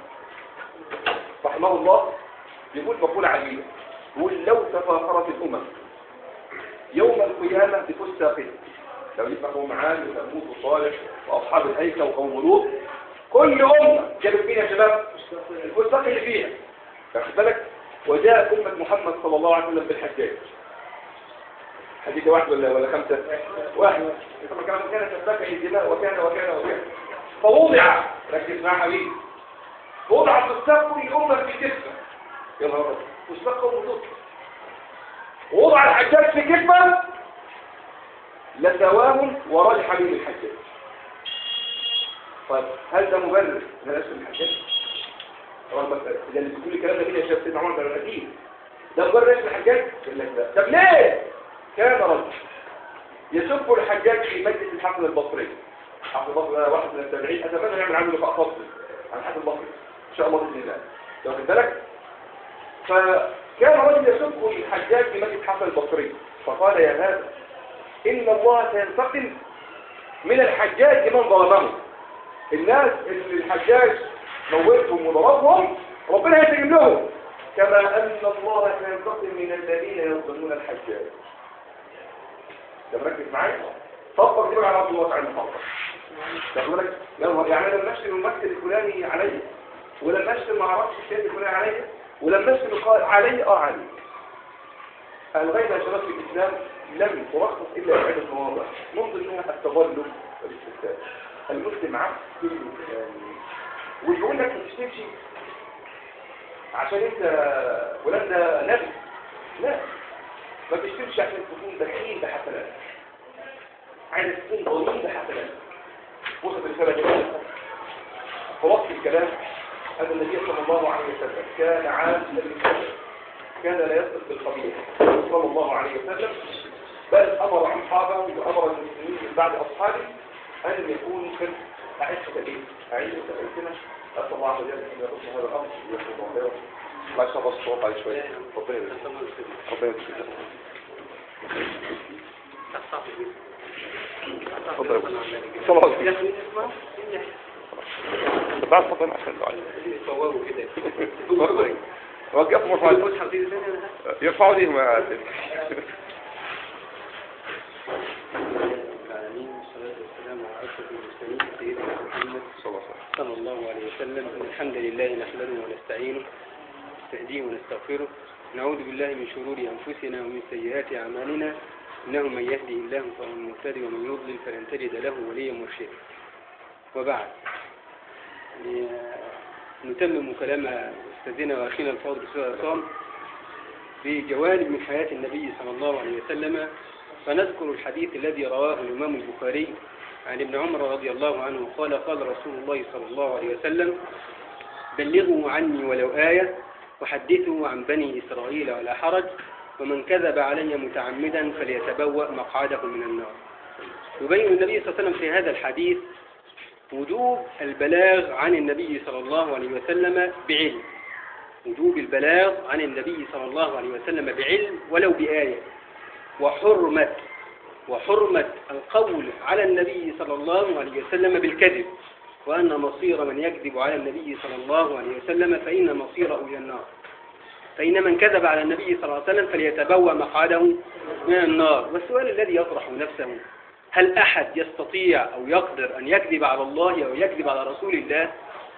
رحمه الله يقول مقولة عجيبة يقول لو تفاخرت الأمم يوم القيامة بفستاقين لو يبقى قوم عاد وثمود وصالح وأصحاب الهيكل وقوم لوط كل أمة جابت مين يا شباب الفستاق اللي فيها واخد بالك وجاء أمة محمد صلى الله عليه وسلم بالحجاج حديث واحد ولا ولا خمسة واحد كما كان كانت تتبكى الدماء وكان وكان وكان فوضع ركز معايا حبيبي وضع فستاق كل أمة في كتفة يا نهار أبيض فستاق قوم لوط ووضع الحجاج في كتفه لسواهم ورجح بهم الحجاج طيب هل ده مبرر ان انا اسم الحجاج طبعا بس اذا اللي بيقول الكلام ده كده يا شباب سيدنا عمر ده اكيد ده مبرر اسم الحجاج يقول لك لا طب ليه كان رجل يسب الحجاج في مجلس الحسن البصري حسن البصري ده واحد من التابعين اتمنى نعمل عنه لقاء فصل عن حسن البصري ان شاء الله باذن الله لو خد بالك فكان رجل يسب الحجاج في مجلس الحسن البصري فقال يا هذا إن الله سينتقم من الحجاج من ظلمهم الناس اللي الحجاج موتهم وضربهم ربنا ينتقم لهم كما أن الله سينتقم من الذين يظلمون الحجاج ده مركز معايا طبق دي بقى على عبد الله تعالى طبق تاخد بالك يلا يعني انا لما اشتري الممثل الفلاني عليا ولما اشتري ما اعرفش الشيء الفلاني عليا ولما اشتري قال علي اه علي الغيبه يا شباب في الاسلام لم ترخص إلا في عدة مواضع من ضمنها التظلم والاستفتاء المسلم عبد كل الإسلام ويقول لك ما تشتمش عشان انت ولاد ده نبي لا ما تشتمش عشان تكون بخيل بحسنات عايز تكون ضمين بحسنات وصف الرسالة كده خلاص الكلام أن النبي صلى الله عليه وسلم كان عاما للكلام كان لا يصدق بالقبيح صلى الله عليه وسلم بل أمر أصحابه وأمر المسلمين من بعد أصحابه أن يكونوا خير أعيشة به أعيشة بأيتنا أسأل الله عز وجل أن يرد هذا الأمر ويكون الله الله يشرب الصوت عليه شوية ربنا يرزقك ربنا يرزقك تفضل يا أبو. صلى الله عليه وسلم بعد فضل عشان الدعاء وقفوا مرفوع يرفعوا ليهم يا سيدي
العالمين والصلاة والسلام على أشرف المرسلين سيدنا محمد
صلى الله عليه وسلم
صلى الله عليه وسلم إن الحمد لله نحمده ونستعينه نستهديه ونستغفره نعوذ بالله من شرور أنفسنا ومن سيئات أعمالنا إنه من يهدي الله فهو المهتدي ومن يضلل فلن تجد له وليا مرشدا وبعد يعني آه، نتمم كلام أستاذنا وأخينا الفاضل سوى عصام بجوانب من حياة النبي صلى الله عليه وسلم فنذكر الحديث الذي رواه الإمام البخاري عن ابن عمر رضي الله عنه قال قال رسول الله صلى الله عليه وسلم بلغوا عني ولو آية وحدثوا عن بني إسرائيل ولا حرج ومن كذب علي متعمدا فليتبوأ مقعده من النار يبين النبي صلى الله عليه وسلم في هذا الحديث وجوب البلاغ عن النبي صلى الله عليه وسلم بعلم وجوب البلاغ عن النبي صلى الله عليه وسلم بعلم ولو بآية وحرمة وحرمة القول على النبي صلى الله عليه وسلم بالكذب وأن مصير من يكذب على النبي صلى الله عليه وسلم فإن مصيره إلى النار فإن من كذب على النبي صلى الله عليه وسلم فليتبوأ مقعده من النار والسؤال الذي يطرح نفسه هل أحد يستطيع أو يقدر أن يكذب على الله أو يكذب على رسول الله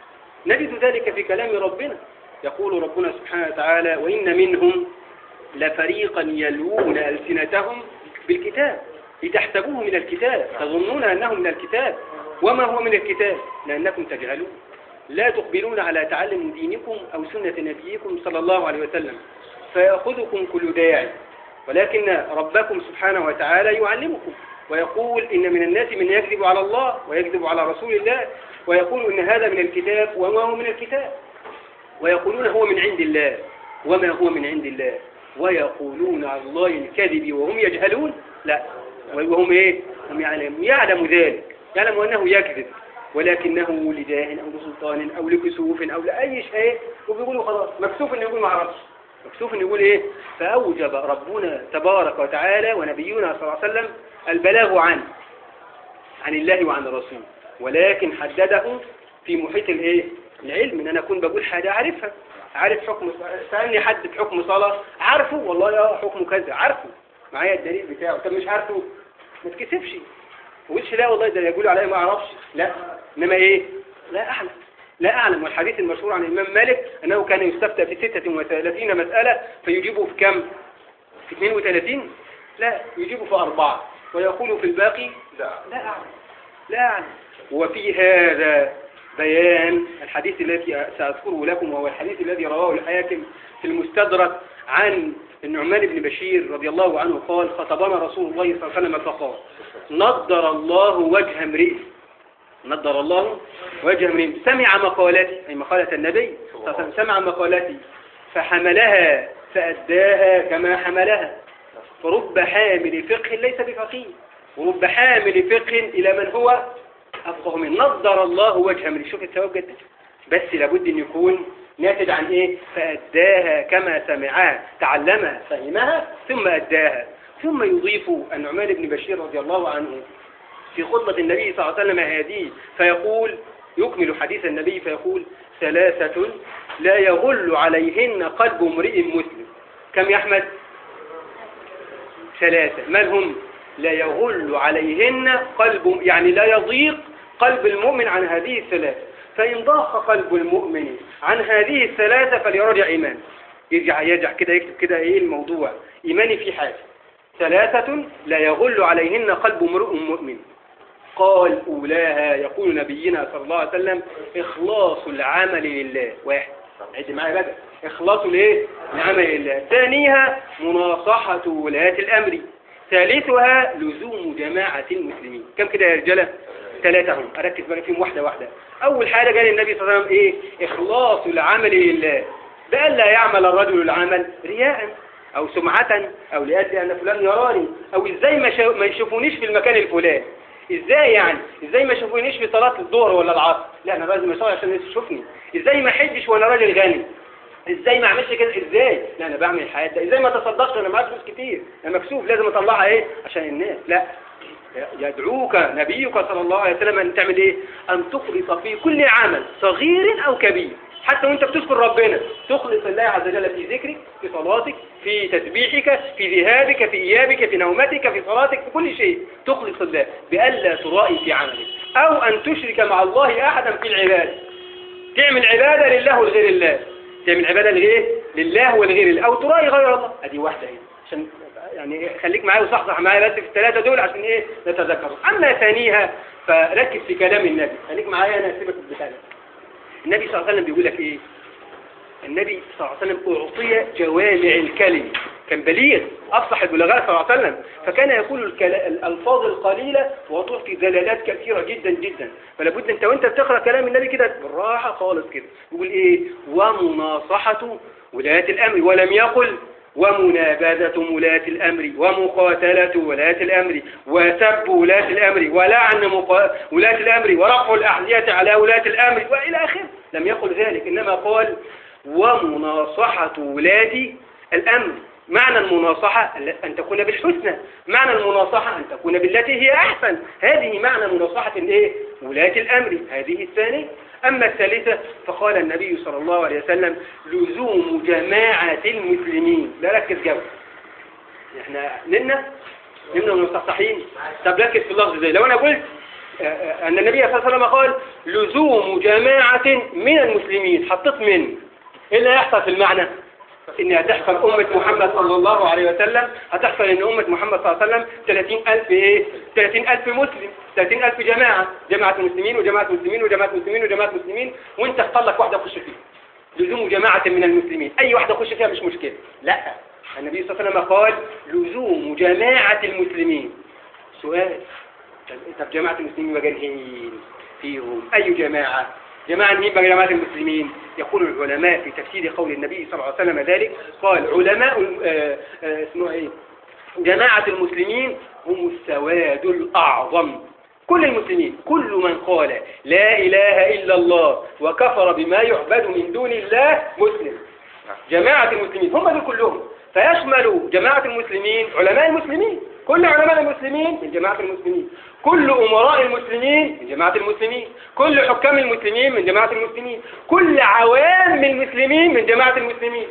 نجد ذلك في كلام ربنا يقول ربنا سبحانه وتعالى وإن منهم لفريقا يلوون ألسنتهم بالكتاب لتحسبوه من الكتاب تظنون أنه من الكتاب وما هو من الكتاب لأنكم تجهلون لا تقبلون على تعلم دينكم أو سنة نبيكم صلى الله عليه وسلم فيأخذكم كل داعي ولكن ربكم سبحانه وتعالى يعلمكم ويقول إن من الناس من يكذب على الله ويكذب على رسول الله ويقول إن هذا من الكتاب وما هو من الكتاب ويقولون هو من عند الله وما هو من عند الله ويقولون على الله الكذب وهم يجهلون لا وهم ايه هم يعلم يعلم ذلك يعلم انه يكذب ولكنه لجاه او لسلطان او لكسوف او لاي شيء وبيقولوا خلاص مكسوف انه يقول ما اعرفش مكسوف انه يقول ايه فاوجب ربنا تبارك وتعالى ونبينا صلى الله عليه وسلم البلاغ عنه عن الله وعن الرسول ولكن حدده في محيط الايه العلم ان انا اكون بقول حاجه عارفها عارف حكم سالني حد بحكم صلاه عارفه والله يا حكمه كذا عارفه معايا الدليل بتاعه طب مش عارفه ما تكسفش وقلش لا والله ده يقول عليا ما اعرفش لا انما ايه لا اعلم لا اعلم والحديث المشهور عن الامام مالك انه كان يستفتى في 36 مساله فيجيبه في كم في 32 لا يجيبه في اربعه ويقول في الباقي لا لا اعلم لا اعلم وفي هذا بيان الحديث الذي سأذكره لكم وهو الحديث الذي رواه الحاكم في المستدرك عن النعمان بن بشير رضي الله عنه قال خطبنا رسول الله صلى الله عليه وسلم فقال نضر الله وجه امرئ نضر الله وجه امرئ سمع مقالتي أي مقالة النبي صلى الله عليه وسلم سمع مقالتي فحملها فأداها كما حملها فرب حامل فقه ليس بفقيه ورب حامل فقه إلى من هو أفقه من نضر الله وجه امرئ شوف الثواب جدا بس لابد أن يكون ناتج عن ايه فأداها كما سمعها تعلمها فهمها ثم أداها ثم يضيف النعمان بن بشير رضي الله عنه في خطبة النبي صلى الله عليه وسلم هذه فيقول يكمل حديث النبي فيقول ثلاثة لا يغل عليهن قلب امرئ مسلم كم يا أحمد ثلاثة من هم لا يغل عليهن قلب يعني لا يضيق قلب المؤمن عن هذه الثلاثة فإن ضاق قلب المؤمن عن هذه الثلاثة فليرجع إيمان يرجع يرجع كده يكتب كده إيه الموضوع إيماني في حاجة ثلاثة لا يغل عليهن قلب امرؤ مؤمن قال أولاها يقول نبينا صلى الله عليه وسلم إخلاص العمل لله واحد عد معايا بقى إخلاص ليه العمل لله ثانيها مناصحة ولاة الأمر ثالثها لزوم جماعة المسلمين كم كده يا رجالة ثلاثة هم أركز بقى فيهم واحدة واحدة أول حاجة قال النبي صلى الله عليه وسلم إيه إخلاص العمل لله بألا يعمل الرجل العمل رياء أو سمعة أو لأجل أن فلان يراني أو إزاي ما, شا... ما يشوفونيش في المكان الفلاني إزاي يعني إزاي ما يشوفونيش في صلاة الظهر ولا العصر لا أنا لازم أصلي عشان الناس تشوفني إزاي ما حجش وأنا راجل غني ازاي ما اعملش كده ازاي لا انا بعمل الحياة ده ازاي ما تصدقش انا معايا فلوس كتير انا مكسوف لازم اطلعها ايه عشان الناس لا يدعوك نبيك صلى الله عليه وسلم أن تعمل إيه أن تخلص في كل عمل صغير أو كبير حتى وانت بتذكر ربنا تخلص الله عز وجل في ذكرك في صلاتك في تسبيحك في ذهابك في إيابك في نومتك في صلاتك في كل شيء تخلص الله بألا ترائي في عملك أو أن تشرك مع الله أحدا في العبادة تعمل عبادة لله ولغير الله تعمل عبادة لغير لله ولغير الله أو ترائي غير الله هذه واحدة هنا عشان يعني خليك معايا وصحصح معايا بس في الثلاثة دول عشان ايه نتذكر أما ثانيها فركز في كلام النبي خليك معايا انا هسيبك البتاع ده. النبي صلى الله عليه وسلم بيقول لك ايه النبي صلى الله عليه وسلم أعطي جوامع الكلم كان بليغ أفصح البلغاء صلى الله عليه وسلم فكان يقول الكلا- الألفاظ القليلة وتعطي دلالات كثيرة جدا جدا فلا بد أنت وأنت بتقرأ كلام النبي كده بالراحة خالص كده يقول إيه ومناصحة ولاة الأمر ولم يقل ومنابذة ولاة الأمر ومقاتلة ولاة الأمر وسب ولاة الأمر ولعن مقا... ولاة الأمر ورفع الأحذية على ولاة الأمر وإلى آخره لم يقل ذلك إنما قال ومناصحة ولاة الأمر معنى المناصحة أن تكون بالحسنى معنى المناصحة أن تكون بالتي هي أحسن هذه معنى مناصحة الإيه؟ ولاة الأمر هذه الثانية أما الثالثة فقال النبي صلى الله عليه وسلم لزوم جماعة المسلمين لا ركز جو احنا نمنا نمنا مستحصحين طب ركز في اللفظ زي لو أنا قلت آه، آه، أن النبي صلى الله عليه وسلم قال لزوم جماعة من المسلمين حطيت من إيه اللي هيحصل في المعنى إن هتحصل أمة محمد صلى الله عليه وسلم هتحصل إن أمة محمد صلى الله عليه وسلم 30 ألف إيه 30 ألف مسلم 30 ألف جماعة جماعة مسلمين وجماعة مسلمين وجماعة مسلمين وجماعة مسلمين وأنت اختار لك واحدة تخش فيها لزوم جماعة من المسلمين أي واحدة تخش فيها مش مشكلة لا النبي صلى الله عليه وسلم قال لزوم جماعة المسلمين سؤال طب طب جماعة المسلمين مجانهين فيهم أي جماعة جماعة مين بقى جماعة المسلمين يقول العلماء في تفسير قول النبي صلى الله عليه وسلم ذلك قال علماء آه، آه، اسمه ايه جماعة المسلمين هم السواد الأعظم كل المسلمين كل من قال لا إله إلا الله وكفر بما يعبد من دون الله مسلم جماعة المسلمين هم دول كلهم فيشمل جماعة المسلمين علماء المسلمين كل علماء المسلمين من جماعة المسلمين كل أمراء المسلمين من جماعة المسلمين كل حكام المسلمين من جماعة المسلمين كل عوام المسلمين من جماعة المسلمين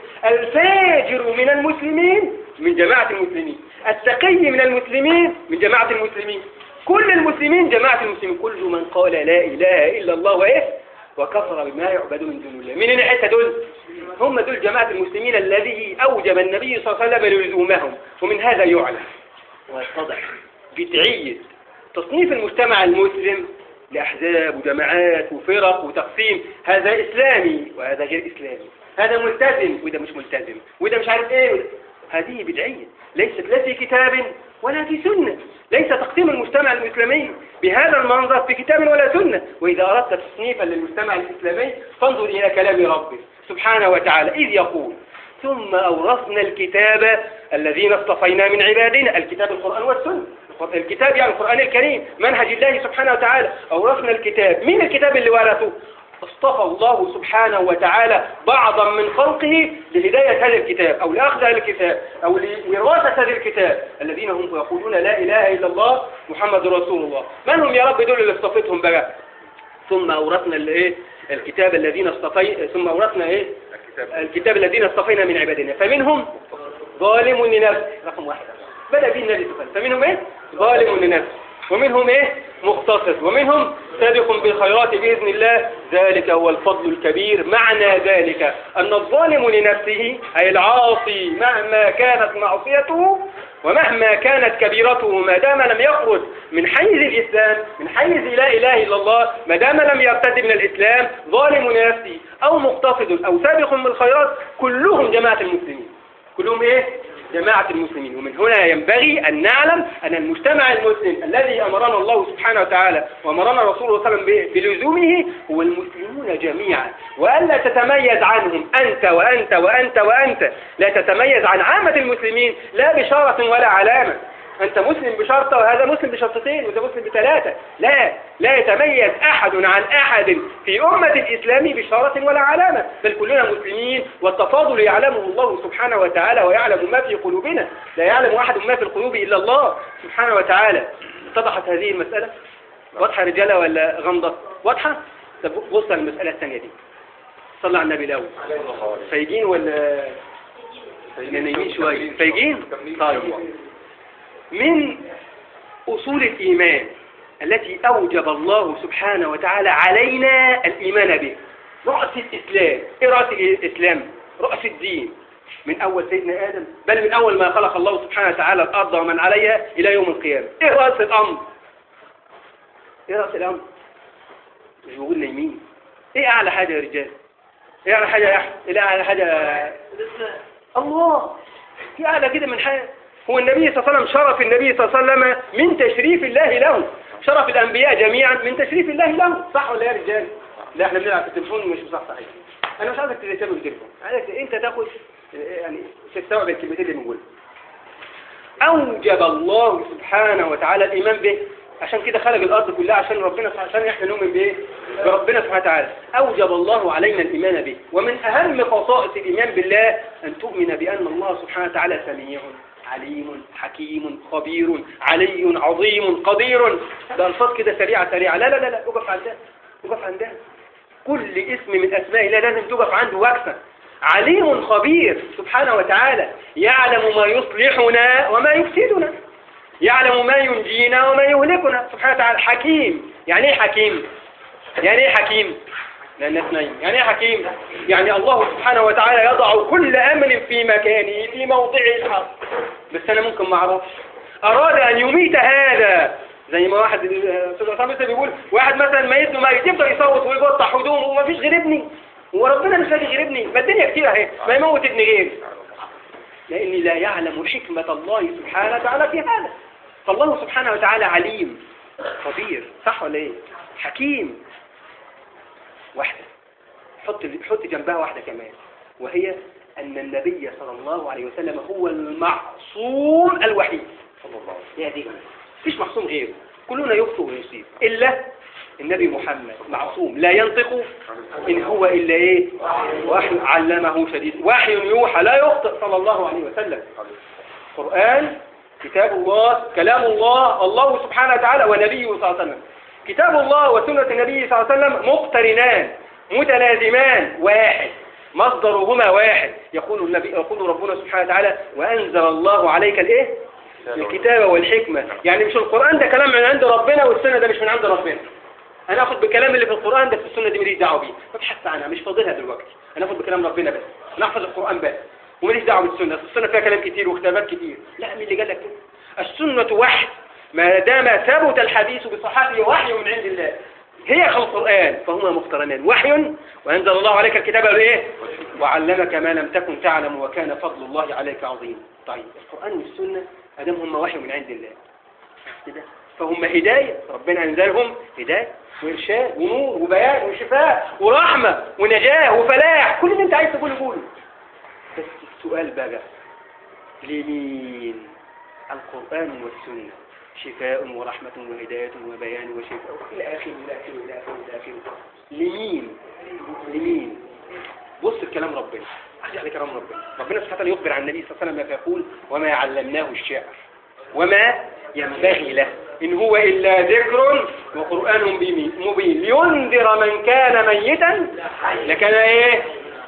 الفاجر من المسلمين من جماعة المسلمين التقي من المسلمين من جماعة المسلمين كل المسلمين جماعة المسلمين كل من قال لا إله إلا الله وإيه وكفر بما يعبد من دون الله مين الحته دول هم دول جماعة المسلمين الذي أوجب النبي صلى الله عليه وسلم لزومهم ومن هذا يعلم ويتضح بدعية تصنيف المجتمع المسلم لأحزاب وجماعات وفرق وتقسيم هذا إسلامي وهذا غير إسلامي هذا ملتزم وده مش ملتزم وده مش عارف إيه وده. هذه بدعية ليست لا في كتاب ولا في سنة ليس تقسيم المجتمع الإسلامي بهذا المنظر في كتاب ولا سنة وإذا أردت تصنيفا للمجتمع الإسلامي فانظر إلى كلام ربك سبحانه وتعالى إذ يقول ثم أورثنا الكتاب الذين اصطفينا من عبادنا الكتاب القرآن والسنة الكتاب يعني القرآن الكريم منهج الله سبحانه وتعالى أورثنا الكتاب مين الكتاب اللي ورثه اصطفى الله سبحانه وتعالى بعضا من خلقه لهداية هذا الكتاب أو لأخذ هذا الكتاب أو لوراثة هذا الكتاب الذين هم يقولون لا إله إلا الله محمد رسول الله من هم يا رب دول اللي اصطفيتهم بقى ثم أورثنا الايه الكتاب الذين اصطفي ثم أورثنا ايه الكتاب الذين اصطفينا من عبادنا فمنهم ظالم لنفسه رقم واحد بدأ به النبي صلى الله عليه وسلم فمنهم ايه ظالم لنفسه ومنهم ايه مقتصد ومنهم سابق بالخيرات بإذن الله ذلك هو الفضل الكبير معنى ذلك أن الظالم لنفسه أي العاصي مهما كانت معصيته ومهما كانت كبيرته ما دام لم يخرج من حيز الإسلام من حيز لا إله إلا الله ما دام لم يرتد من الإسلام ظالم لنفسه أو مقتصد أو سابق بالخيرات كلهم جماعة المسلمين كلهم إيه؟ جماعة المسلمين ومن هنا ينبغي أن نعلم أن المجتمع المسلم الذي أمرنا الله سبحانه وتعالى وأمرنا رسوله صلى الله عليه وسلم بلزومه هو المسلمون جميعا وألا تتميز عنهم أنت وأنت وأنت وأنت لا تتميز عن عامة المسلمين لا بشارة ولا علامة أنت مسلم بشرطة وهذا مسلم بشرطتين وده مسلم بثلاثة لا لا يتميز أحد عن أحد في أمة الإسلام بشارة ولا علامة بل كلنا مسلمين والتفاضل يعلمه الله سبحانه وتعالى ويعلم ما في قلوبنا لا يعلم أحد ما في القلوب إلا الله سبحانه وتعالى اتضحت هذه المسألة واضحة رجالة ولا غمضة واضحة طب بص على المسألة الثانية دي صلى على النبي الأول فايقين ولا نايمين شوية فايقين طيب من أصول الإيمان التي أوجب الله سبحانه وتعالى علينا الإيمان به رأس الإسلام إيه رأس الإسلام رأس الدين من أول سيدنا آدم بل من أول ما خلق الله سبحانه وتعالى الأرض ومن عليها إلى يوم القيامة إيه رأس الأمر ايه رأس الامر مش بيقول نايمين ايه اعلى حاجة يا رجال ايه اعلى حاجة يا احمد ايه اعلى حاجة الله في اعلى كده من حاجة هو النبي صلى الله عليه وسلم شرف النبي صلى الله عليه وسلم من تشريف الله له شرف الانبياء جميعا من تشريف الله له صح ولا يا رجال لا احنا بنلعب في التليفون مش صح صحيح انا مش عايزك تهتم بالتليفون عايزك انت تاخد يعني تستوعب الكلمتين اللي بنقولها أوجب الله سبحانه وتعالى الإيمان به عشان كده خلق الأرض كلها عشان ربنا عشان إحنا نؤمن بإيه؟ بربنا سبحانه وتعالى أوجب الله علينا الإيمان به ومن أهم خصائص الإيمان بالله أن تؤمن بأن الله سبحانه وتعالى سميع عليم حكيم خبير علي عظيم قدير ده ألفاظ كده سريعة سريعة لا لا لا لا اقف عندها اقف عندها كل اسم من أسماء الله لازم تقف عنده وقفة عليم خبير سبحانه وتعالى يعلم ما يصلحنا وما يفسدنا يعلم ما ينجينا وما يهلكنا سبحانه وتعالى حكيم يعني ايه حكيم يعني ايه حكيم لأن اثنين يعني ايه حكيم يعني الله سبحانه وتعالى يضع كل أمر في مكانه في موضعه الحق بس أنا ممكن ما اعرفش أراد أن يميت هذا زي ما واحد استاذ عصام لسه بيقول واحد مثلا ما يبنه ما يفضل يصوت ويقطع هدومه وما فيش غير ابني وربنا مش لاقي غير ابني ما الدنيا كتير اهي ما يموت ابن غيري لاني لا يعلم حكمة الله سبحانه وتعالى في هذا فالله سبحانه وتعالى عليم خبير صح ولا ايه حكيم واحدة حط حط جنبها واحدة كمان وهي أن النبي صلى الله عليه وسلم هو المعصوم الوحيد صلى الله عليه وسلم دي مفيش معصوم غيره كلنا يخطئ ويصيب إلا النبي محمد معصوم لا ينطق إن هو إلا إيه وحي علمه شديد وحي يوحى لا يخطئ صلى الله عليه وسلم قرآن كتاب الله كلام الله الله سبحانه وتعالى ونبيه صلى الله عليه وسلم كتاب الله وسنة النبي صلى الله عليه وسلم مقترنان متلازمان واحد مصدرهما واحد يقول النبي يقول ربنا سبحانه وتعالى وأنزل الله عليك الإيه الكتاب والحكمة يعني مش القرآن ده كلام من عند ربنا والسنة ده مش من عند ربنا انا اخد بالكلام اللي في القرآن ده في السنة دي ماليش دعوه بيه ببحث عنها مش فاضلها دلوقتي انا اخد بكلام ربنا بس انا احفظ القرآن بس وماليش دعوه بالسنة السنة فيها كلام كتير واختلافات كتير لا مين اللي قال لك كده السنة وحي ما دام ثبت الحديث بصحته وحي من عند الله هي القرآن فهما مقترنان وحي وأنزل الله عليك الكتاب والايه وعلمك ما لم تكن تعلم وكان فضل الله عليك عظيم طيب القرآن والسنة أدام هم وحي من عند الله كده فهم هداية ربنا أنزلهم هداية وإرشاد ونور وبيان وشفاء ورحمة ونجاة وفلاح كل اللي أنت عايز تقوله قوله بس السؤال بقى لمين القرآن والسنة شفاء ورحمة وهداية وبيان وشفاء إلى آخره إلى آخره إلى آخره إلى آخره لمين لمين بص الكلام ربنا ارجع لكلام ربنا ربنا سبحانه وتعالى يخبر عن النبي صلى الله عليه وسلم فيقول وما علمناه الشعر وما ينبغي له إن هو إلا ذكر وقرآن مبين لينذر من كان ميتا لكان إيه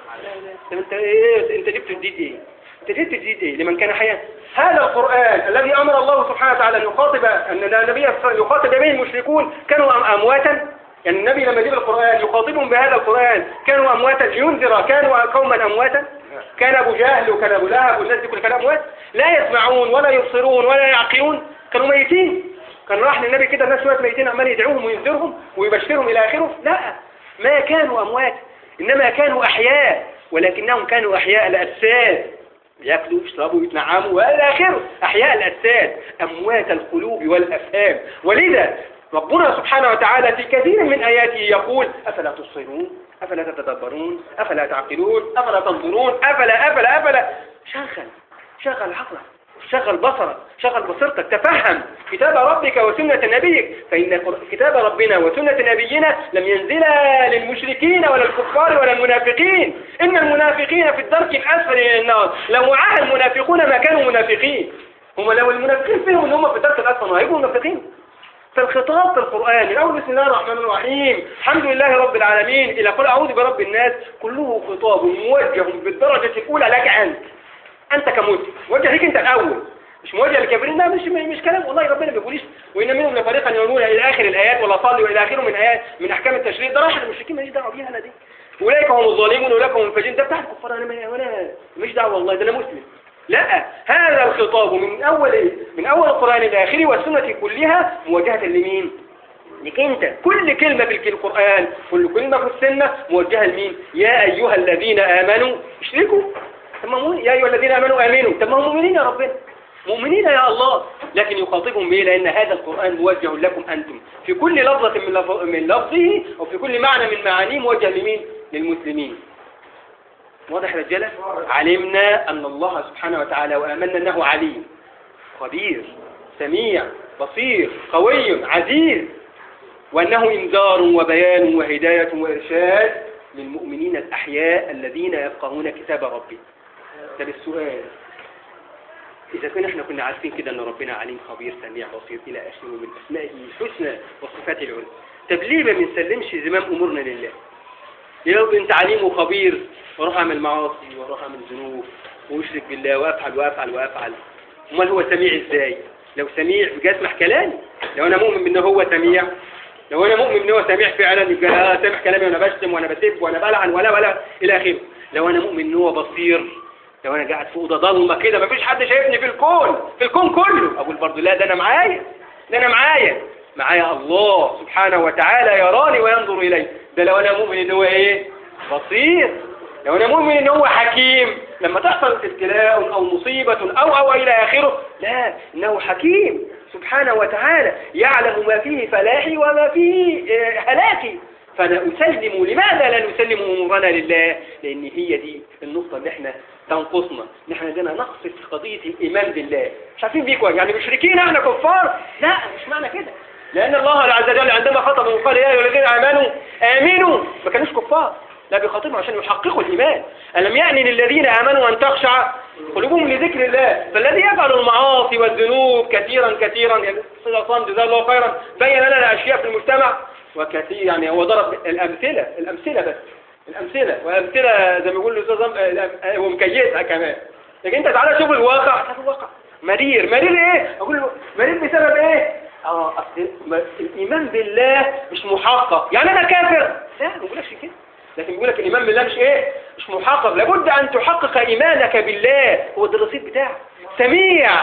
طب انت ايه انت جبت جديد ايه انت جبت جديد ايه لمن كان حيا هذا القرآن الذي أمر الله سبحانه وتعالى أن يخاطب أن النبي يخاطب به المشركون كانوا أمواتا يعني النبي لما جيب القرآن يخاطبهم بهذا القرآن كانوا أمواتا لينذر كانوا قوما أمواتا كان أبو جهل وكان أبو لهب والناس دي كلها كانوا أموات لا يسمعون ولا يبصرون ولا يعقلون كانوا ميتين كان راح للنبي كده الناس شوية ميتين عمال يدعوهم وينذرهم ويبشرهم إلى آخره لا ما كانوا أموات إنما كانوا أحياء ولكنهم كانوا أحياء الأجساد يأكلوا يشربوا ويتنعموا وإلى آخره أحياء الأجساد أموات القلوب والأفهام ولذا ربنا سبحانه وتعالى في كثير من آياته يقول أفلا تبصرون أفلا تتدبرون أفلا تعقلون أفلا تنظرون أفلا أفلا أفلا شغل شغل عقلك شغل بصرك شغل بصيرتك تفهم كتاب ربك وسنة نبيك فإن كتاب ربنا وسنة نبينا لم ينزلا للمشركين ولا الكفار ولا المنافقين إن المنافقين في الدرك الأسفل من النار لو وعاها المنافقون ما كانوا منافقين هم لو المنافقين فيهم ان هم في الدرك الأسفل ما هيبقوا منافقين فالخطاب في القرآن من أول بسم الله الرحمن الرحيم الحمد لله رب العالمين إلى قل أعوذ برب الناس كله خطاب موجه بالدرجة الأولى لك أنت أنت كمسلم موجه ليك أنت الأول مش موجه للكافرين لا مش مش كلام والله ربنا ما بيقوليش وإن منهم لفريقا يؤمنون إلى آخر الآيات ولا صلي وإلى آخره من آيات من أحكام التشريع ده راح المشركين ماليش دعوة بيها أنا دي أولئك هم الظالمون أولئك هم الفاجرين ده بتاع الكفار أنا ما ولا مش دعوة والله ده أنا مسلم لا هذا الخطاب من أول إيه؟ من أول القرآن إلى آخره والسنة كلها موجهة لمين لك انت كل كلمة في القرآن كل كلمة في السنة موجهة لمين يا أيها الذين آمنوا اشركوا طب ما مو- يا أيها الذين آمنوا آمنوا طب ما هم مؤمنين يا ربنا مؤمنين يا الله لكن يخاطبهم بيه لأن هذا القرآن موجه لكم أنتم في كل لفظة من, لف... من لفظه أو في كل معنى من معانيه موجه لمين للمسلمين واضح يا رجالة علمنا أن الله سبحانه وتعالى وآمنا أنه عليم خبير سميع بصير قوي عزيز وأنه إنذار وبيان وهداية وإرشاد للمؤمنين الأحياء الذين يفقهون كتاب ربهم طب السؤال إذا كنا احنا كنا عارفين كده أن ربنا عليم خبير سميع بصير إلى آخره من أسمائه الحسنى وصفاته العلى طب ليه ما بنسلمش زمام أمورنا لله؟ ليه لو أنت عليم وخبير وأروح أعمل معاصي وأروح أعمل ذنوب وأشرك بالله وأفعل وأفعل وأفعل أمال هو سميع إزاي؟ لو سميع بجد اسمح كلامي لو أنا مؤمن بأنه هو سميع لو أنا مؤمن بأنه هو سميع فعلا يبقى آه سامح كلامي وأنا بشتم وأنا بسب وأنا بلعن ولا ولا إلى آخره لو أنا مؤمن أنه هو بصير لو انا قاعد في اوضه ضلمه كده مفيش حد شايفني في الكون في الكون كله اقول برضه لا ده انا معايا ده انا معايا معايا الله سبحانه وتعالى يراني وينظر الي ده لو انا مؤمن ان هو ايه بصير لو انا مؤمن ان هو حكيم لما تحصل ابتلاء او مصيبه او او الى اخره لا انه حكيم سبحانه وتعالى يعلم ما فيه فلاحي وما فيه آه، هلاكي فانا اسلم لماذا لا نسلم امورنا لله لان هي دي النقطه اللي احنا تنقصنا نحن عندنا نقص في قضيه الايمان بالله مش عارفين بيه كويس يعني مشركين احنا كفار لا مش معنى كده لان الله عز وجل عندما خطبهم قال يا ايها الذين امنوا امنوا ما كانوش كفار لا بيخاطبهم عشان يحققوا الايمان الم يعني للذين امنوا ان تخشع قلوبهم لذكر الله فالذي يفعل المعاصي والذنوب كثيرا كثيرا يعني صلى الله جزاه الله خيرا بين لنا اشياء في المجتمع وكثير يعني هو ضرب الامثله الامثله بس الامثله وامثله زي ما بيقول الاستاذ زم- الأم- هو مكيسها كمان لكن انت تعالى شوف الواقع شوف الواقع مرير مرير ايه اقول له مرير بسبب ايه اه اصل ما- الايمان بالله مش محقق يعني انا كافر لا ما بقولكش كده لكن بيقول لك الايمان بالله مش ايه مش محقق لابد ان تحقق ايمانك بالله هو ده الرصيد بتاعك سميع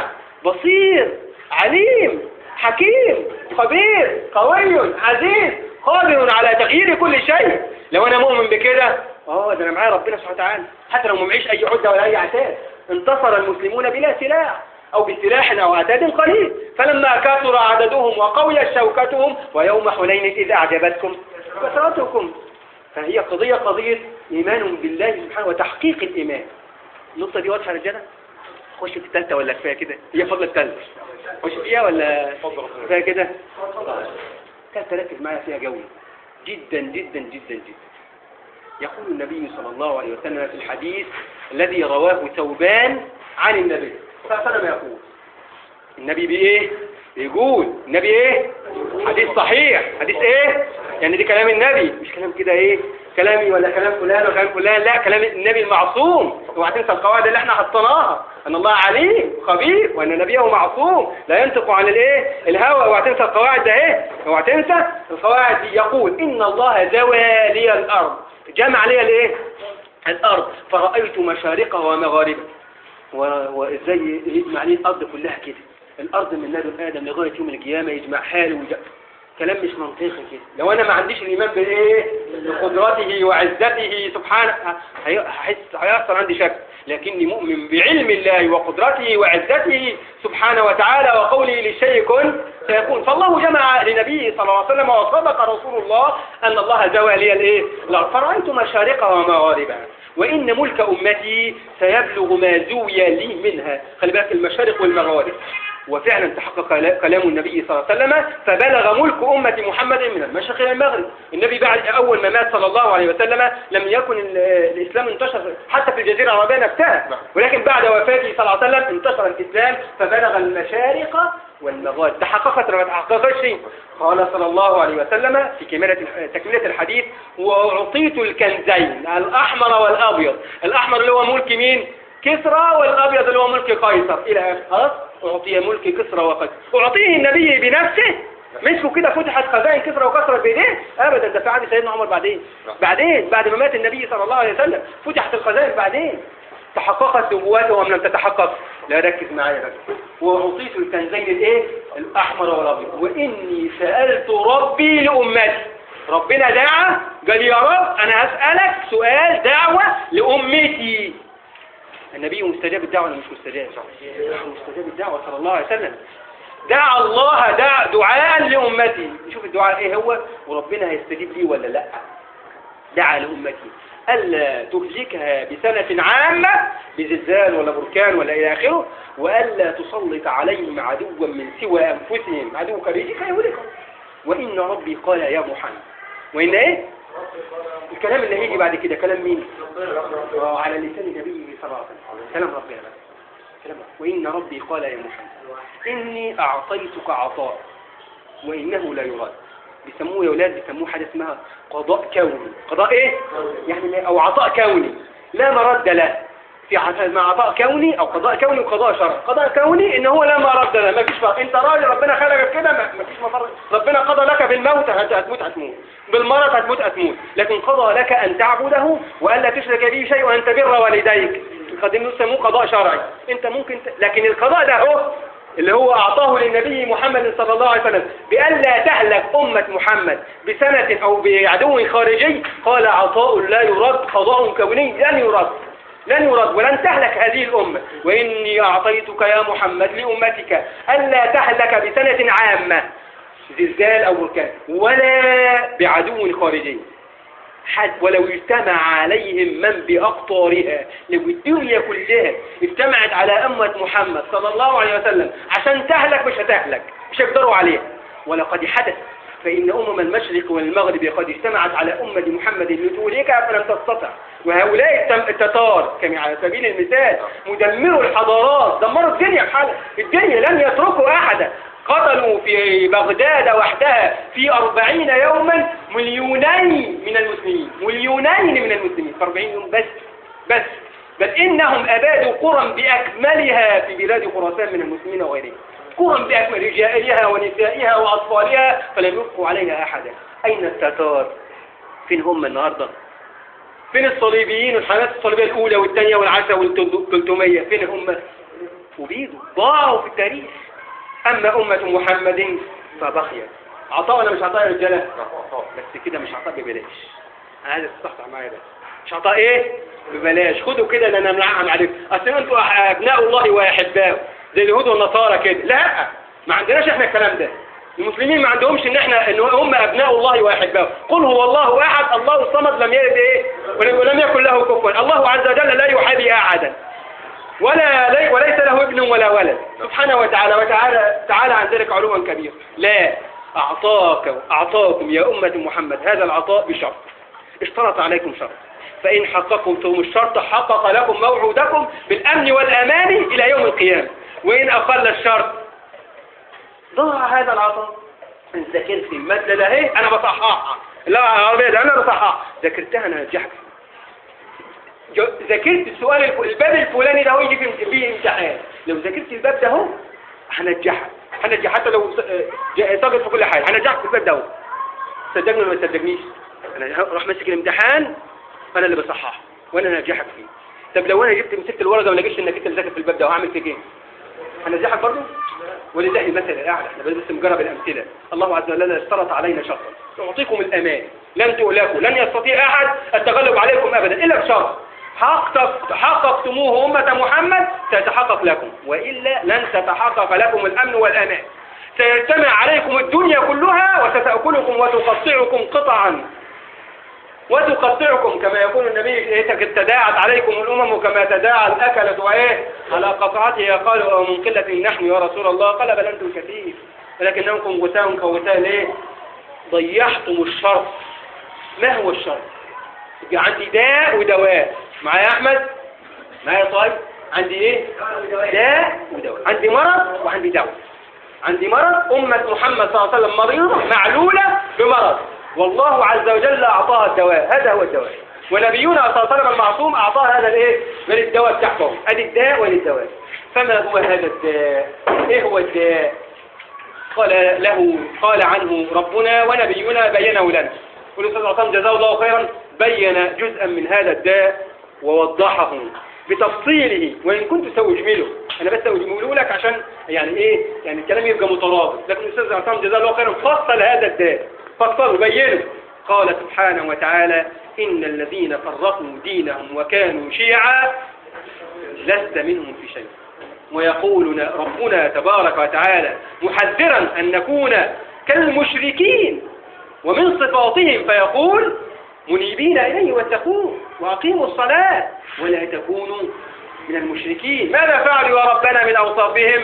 بصير عليم حكيم خبير قوي عزيز قادر على تغيير كل شيء لو انا مؤمن بكده اه ده انا معايا ربنا سبحانه وتعالى حتى لو ما معيش اي عده ولا اي عتاد انتصر المسلمون بلا سلاح او بسلاح او عتاد قليل فلما كثر عددهم وقويت شوكتهم ويوم حنين اذ اعجبتكم كثرتكم فهي قضيه قضيه ايمان بالله سبحانه وتحقيق الايمان النقطه دي واضحه يا رجاله خش في الثالثه ولا كفايه كده هي فضل الثالثه خش فيها ولا كفايه كده الثالثه ركز معايا فيها قوي جدا جدا جدا جدا يقول النبي صلى الله عليه وسلم في الحديث الذي رواه ثوبان عن النبي صلى الله عليه وسلم يقول النبي بإيه يقول النبي إيه حديث صحيح حديث إيه يعني دي كلام النبي مش كلام كده إيه كلامي ولا كلام فلان ولا كلام فلان لا كلام النبي المعصوم اوعى تنسى القواعد اللي احنا حطيناها ان الله عليم خبير وان نبيه معصوم لا ينطق عن الايه الهوى اوعى تنسى القواعد ده ايه اوعى تنسى القواعد دي يقول ان الله زوى لي الارض جمع لي الايه الارض فرأيت مشارقها ومغاربها و- وازاي يجمع لي الارض كلها كده الارض من لدن ادم لغايه يوم القيامه يجمع حاله ويجمع. كلام مش منطقي كده لو انا ما عنديش الايمان بايه بقدرته وعزته سبحانه هي- هحس هيحصل عندي شك لكني مؤمن بعلم الله وقدرته وعزته سبحانه وتعالى وقوله للشيء كن سيكون فالله جمع لنبيه صلى الله عليه وسلم وصدق رسول الله ان الله زوى لي الايه الارض فرأيت مشارقها ومغاربها وإن ملك أمتي سيبلغ ما زوي لي منها خلي بالك المشارق والمغارب وفعلا تحقق كلا- كلام النبي صلى الله عليه وسلم فبلغ ملك أمة محمد من المشرق إلى المغرب النبي بعد أول ما مات صلى الله عليه وسلم لم يكن ال- الإسلام انتشر حتى في الجزيرة العربية نفسها ولكن بعد وفاته صلى الله عليه وسلم انتشر الإسلام فبلغ المشارق والمغارب تحققت ولا ما تحققتش قال صلى الله عليه وسلم في كمالة تكملة الحديث وأعطيت الكنزين الأحمر والأبيض الأحمر اللي هو ملك مين كسرى والأبيض اللي هو ملك قيصر إلى آخر خلاص أعطي ملك كسرى وقيصر أعطيه النبي بنفسه مسكوا كده فتحت خزائن كسرى وكسرى بإيديه أبدا ده في عهد سيدنا عمر بعدين بعدين بعد ما مات النبي صلى الله عليه وسلم فتحت الخزائن بعدين تحققت نبواته أم لم تتحقق لا ركز معايا بس وأعطيت الكنزين الايه الأحمر والأبيض وإني سألت ربي لأمتي ربنا دعا قال يا رب أنا هسألك سؤال دعوة لأمتي النبي مستجاب الدعوة ولا مش مستجاب مستجاب الدعوة صلى الله عليه وسلم دعا الله دع دعاء لأمتي نشوف الدعاء ايه هو وربنا هيستجيب لي ولا لا دعا لأمتي ألا تهلكها بسنة عامة بزلزال ولا بركان ولا إلى آخره وألا تسلط عليهم عدوا من سوى أنفسهم عدو خارجي فيهلكهم وإن ربي قال يا محمد وإن إيه؟ الكلام اللي هيجي بعد كده كلام مين؟ آه، على لسان نبيه صلى الله عليه وسلم كلام ربنا بقى كلام ربنا. وإن ربي قال يا محمد إني أعطيتك عطاء وإنه لا يراد بيسموه يا ولاد بيسموه حاجة اسمها قضاء كوني قضاء إيه؟ يعني لا- أو عطاء كوني لا مرد له في عطاء مع عطاء كوني أو قضاء كوني وقضاء شرعي قضاء كوني إن هو لا مرد له ما فيش فرق أنت راجل ربنا خلقك كده ما ما فيش مفر ربنا قضى لك بالموت هت- هتموت هتموت بالمرض هتموت هتموت لكن قضى لك أن تعبده وألا تشرك به شيء وأن تبر والديك قد يسموه قضاء شرعي أنت ممكن ت... لكن القضاء ده هو اللي هو أعطاه للنبي محمد صلى الله عليه وسلم بألا تهلك أمة محمد بسنة أو بعدو خارجي قال عطاء لا يرد قضاء كوني لن يرد لن يرد ولن تهلك هذه الأمة وإني أعطيتك يا محمد لأمتك ألا تهلك بسنة عامة زلزال أو بركان ولا بعدو خارجي حد ولو اجتمع عليهم من بأقطارها لو الدنيا كلها اجتمعت على أمة محمد صلى الله عليه وسلم عشان تهلك مش هتهلك مش هيقدروا عليها ولقد حدث فإن أمم المشرق والمغرب قد اجتمعت على أمة محمد لتهلكها فلم تستطع وهؤلاء التم- التتار كما على سبيل المثال مدمروا الحضارات دمروا الدنيا بحالها الدنيا لم يتركوا أحدا قتلوا في بغداد وحدها في أربعين يوما مليونين من المسلمين مليونين من المسلمين في أربعين يوم بس بس بل إنهم أبادوا قرى بأكملها في بلاد خراسان من المسلمين وغيرهم قرى بأكمل رجالها ونسائها وأطفالها فلم يبقوا عليها أحدا أين التتار فين هم النهاردة فين الصليبيين والحملات الصليبية الأولى والثانية والعشرة والثلاثمية فين هم أبيدوا ضاعوا في التاريخ أما أمة محمد فبقيت عطاء ولا مش عطاء يا رجالة بس كده مش عطاء ببلاش أنا عايز تستحضر معايا بس مش عطاء إيه ببلاش خدوا كده ده أنا منعم عليكم أصل أنتوا أبناء الله وأحباؤه زي اليهود والنصارى كده لا ما عندناش احنا الكلام ده المسلمين ما عندهمش ان احنا ان هم ابناء الله واحباؤه قل هو الله احد الله الصمد لم يلد ايه ولم ولم يكن له كفوا الله عز وجل لا يحابي احدا ولا لي وليس له ابن ولا ولد سبحانه وتعالى وتعالى تعالى عن ذلك علوا كبيرا لا أعطاك أعطاكم يا أمة محمد هذا العطاء بشرط اشترط عليكم شرط فإن حققتم الشرط حقق لكم موعودكم بالأمن والأمان إلى يوم القيامة وإن أقل الشرط ضاع هذا العطاء أن ذاكرت المادة ده اهي أنا بصححها لا العربية ده أنا بصححها ذاكرتها أنا نجحت جو- ذاكرت السؤال الف- الباب الفلاني ده هو يجي في فيه امتحان لو ذاكرت الباب ده هو هنجحك هنجح حتى لو س- آه، جا- ساقط في كل حاجه هنجحك في الباب ده هو صدقني ولا ما تصدقنيش انا اروح ماسك الامتحان انا اللي بصححه وانا هنجحك فيه طب لو انا جبت مسكت الورقه وما لقيتش انك انت اللي ذاكر في الباب ده هعمل فيك ايه هنجحك برضه ولله المثل الاعلى احنا بس نجرب الامثله الله عز وجل اشترط علينا شرطا يعطيكم الامان لن تؤلكوا لن يستطيع احد التغلب عليكم ابدا الا بشرط حقق حققتموه أمة محمد سيتحقق لكم وإلا لن تتحقق لكم الأمن والأمان سيجتمع عليكم الدنيا كلها وستأكلكم وتقطعكم قطعا وتقطعكم كما يقول النبي إيه تداعت عليكم الأمم كما تداعى الأكلة وإيه على قطعتها قالوا من قلة نحن يا رسول الله قال بل أنتم كثير ولكنكم غثاء كغثاء ليه ضيعتم الشرط ما هو الشرط يبقى عندي داء ودواء معايا يا أحمد معايا يا طيب عندي إيه داء ودواء عندي مرض وعندي دواء عندي مرض أمة محمد صلى الله عليه وسلم مريضة معلولة بمرض والله عز وجل أعطاها الدواء هذا هو الدواء ونبينا صلى الله عليه وسلم المعصوم أعطاها هذا الإيه من الدواء بتاعه أدي الداء وللدواء فما هو هذا الداء إيه هو الداء قال له قال عنه ربنا ونبينا بينه لنا والرسول صلى الله عليه وسلم جزاه الله خيرا بين جزءا من هذا الداء ووضحه بتفصيله وإن كنت سأجمله انا بس بقوله لك عشان يعني ايه يعني الكلام يبقى مترابط لكن الاستاذ عصام جزاه الله خيرا فصل هذا الداء فصل بينه قال سبحانه وتعالى ان الذين فرقوا دينهم وكانوا شيعا لست منهم في شيء ويقول ربنا تبارك وتعالى محذرا أن نكون كالمشركين ومن صفاتهم فيقول منيبين إليه واتقوه وأقيموا الصلاة ولا تكونوا من المشركين ماذا فعلوا يا ربنا من أوصافهم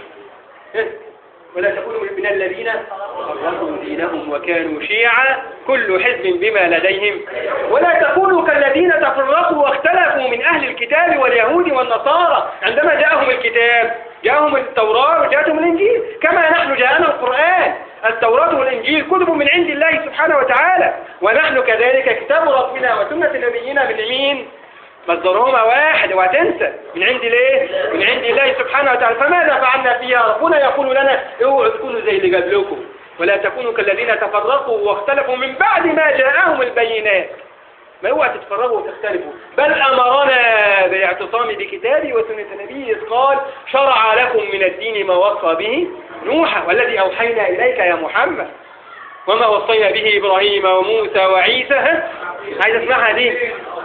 ولا تكونوا من الذين فرقوا دينهم وكانوا شيعا كل حزب بما لديهم ولا تكونوا كالذين تفرقوا واختلفوا من أهل الكتاب واليهود والنصارى عندما جاءهم الكتاب جاءهم التوراة وجاءتهم الإنجيل كما نحن جاءنا القرآن التوراة والإنجيل كتب من عند الله سبحانه وتعالى ونحن كذلك كتاب ربنا وسنة نبينا من مين؟ مصدرهما واحد وهتنسى من عند ليه من عند الله سبحانه وتعالى فماذا فعلنا فيها ربنا يقول لنا اوعوا تكونوا زي اللي قبلكم ولا تكونوا كالذين تفرقوا واختلفوا من بعد ما جاءهم البينات ما اوعى تتفرقوا وتختلفوا بل امرنا بالاعتصام بكتابه وسنه نبيه إذ قال شرع لكم من الدين ما وصى به نوحا والذي اوحينا اليك يا محمد وما وصينا به ابراهيم وموسى وعيسى ها عايز اسمعها دي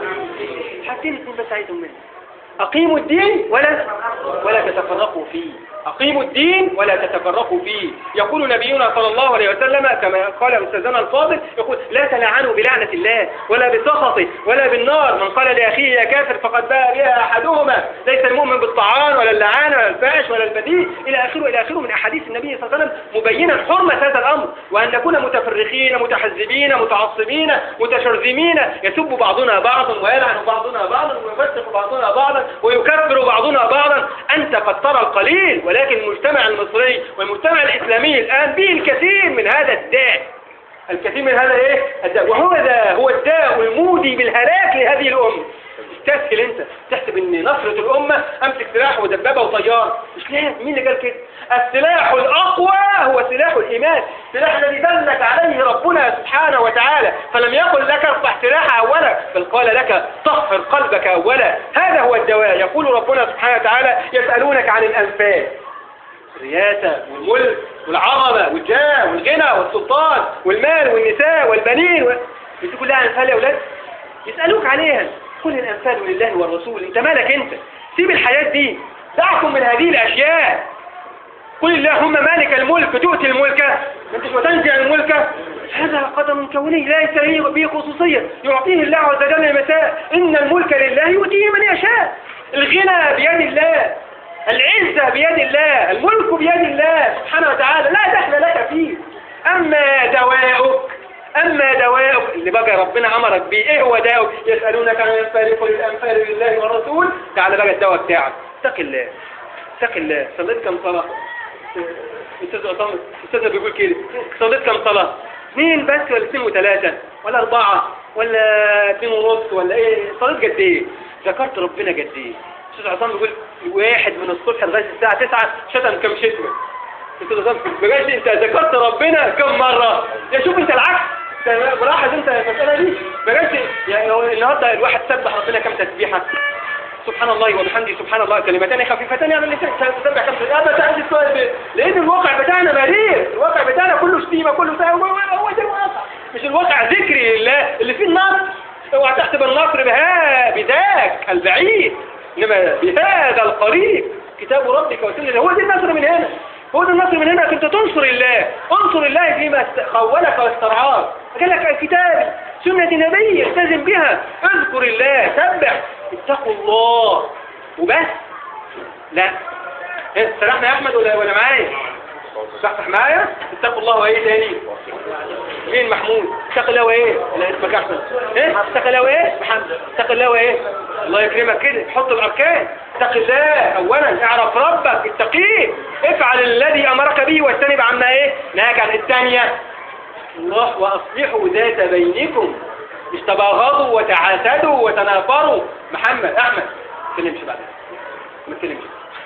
حاجتين اثنين بس عايزهم مني أقيموا الدين ولا ولا تتفرقوا فيه أقيموا الدين ولا تتفرقوا فيه يقول نبينا صلى الله عليه وسلم كما قال أستاذنا الفاضل يقول لا تلعنوا بلعنة الله ولا بسخطه ولا بالنار من قال لأخيه يا كافر فقد باء بها أحدهما ليس المؤمن بالطعان ولا اللعان ولا الفاش ولا البذيء إلى آخره إلى آخره من أحاديث النبي صلى الله عليه وسلم مبينا حرمة هذا الأمر وأن نكون متفرقين متحزبين متعصبين متشرذمين يسب بعضنا بعضا ويلعن بعضنا بعضا ويفسق بعضنا بعضا ويكفر بعضنا بعضا أنت قد ترى القليل ولكن المجتمع المصري والمجتمع الإسلامي الآن به الكثير من هذا الداء الكثير من هذا ايه الداء وهو ذا هو الداء المودي بالهلاك لهذه الأمة تستسهل انت تحسب ان نصرة الأمة امسك سلاح ودبابة وطيار مش لازم مين اللي قال كده السلاح الأقوى هو سلاح الإيمان السلاح الذي دلك عليه ربنا سبحانه وتعالى فلم يقل لك ارفع سلاح أولا بل قال لك طهر قلبك أولا هذا هو الدواء يقول ربنا سبحانه وتعالى يسألونك عن الأنفال الرياسة والملك والعظمة والجاه والغنى والسلطان والمال والنساء والبنين و... دي كلها أنفال يا أولاد يسألوك عليها قل الأنفال لله والرسول انت مالك انت سيب الحياة دي دعكم من هذه الأشياء قل اللهم مالك الملك تؤتي الملك ما انتش وتنزع الملك هذا قدر كوني ليس هي به خصوصية يعطيه الله عز وجل المساء إن الملك لله يؤتيه من يشاء الغنى بيد الله العزة بيد الله الملك بيد الله سبحانه وتعالى لا دخل لك فيه أما دواؤك أما دواؤك اللي بقى ربنا أمرك بيه إيه هو دواؤك يسألونك عن الأنفال قل الأنفال لله والرسول تعال بقى الدواء بتاعك اتق الله اتق الله صليت كم صلاة استاذ عصام استاذ بيقول كده صليت كم صلاة اثنين بس ولا اثنين وثلاثة ولا أربعة ولا اثنين ونص ولا ايه صليت قد ايه ذكرت ربنا قد ايه استاذ عصام بيقول واحد من الصبح لغاية الساعة 9 شتم كم شتمة استاذ عصام بجد انت ذكرت ربنا كم مرة يا شوف انت العكس انت ملاحظ انت المسألة دي بجد يعني هو النهارده الواحد سبح ربنا كم تسبيحة سبحان الله وبحمده سبحان الله كلمتان خفيفتان على اللسان تسبح كم هذا تعرف السؤال لان الواقع بتاعنا مرير الواقع بتاعنا كله شتيمه كله سهو هو ده الواقع مش الواقع ذكري لله اللي فيه النصر اوعى تحسب النصر بها بذاك البعيد انما بهذا القريب كتاب ربك وسنه هو ده النصر من هنا هو ده النصر من هنا انت تنصر الله انصر الله فيما خولك واسترعاك قال لك الكتاب سنة نبي التزم بها اذكر الله سبح اتقوا الله وبس لا ايه سرحنا يا احمد ولا ولا معايا صحصح معايا اتقوا الله وايه تاني مين محمود اتق الله وايه لا اسمك احمد ايه اتق الله وايه محمد اتق الله وايه الله يكرمك كده حط الاركان اتق الله اولا اعرف ربك اتقيه افعل الذي امرك به واجتنب عما ايه نهاك عن الثانيه الله واصلحوا ذات بينكم مش تباغضوا وتعاسدوا وتنافروا محمد احمد ما تكلمش بعد ما تكلمش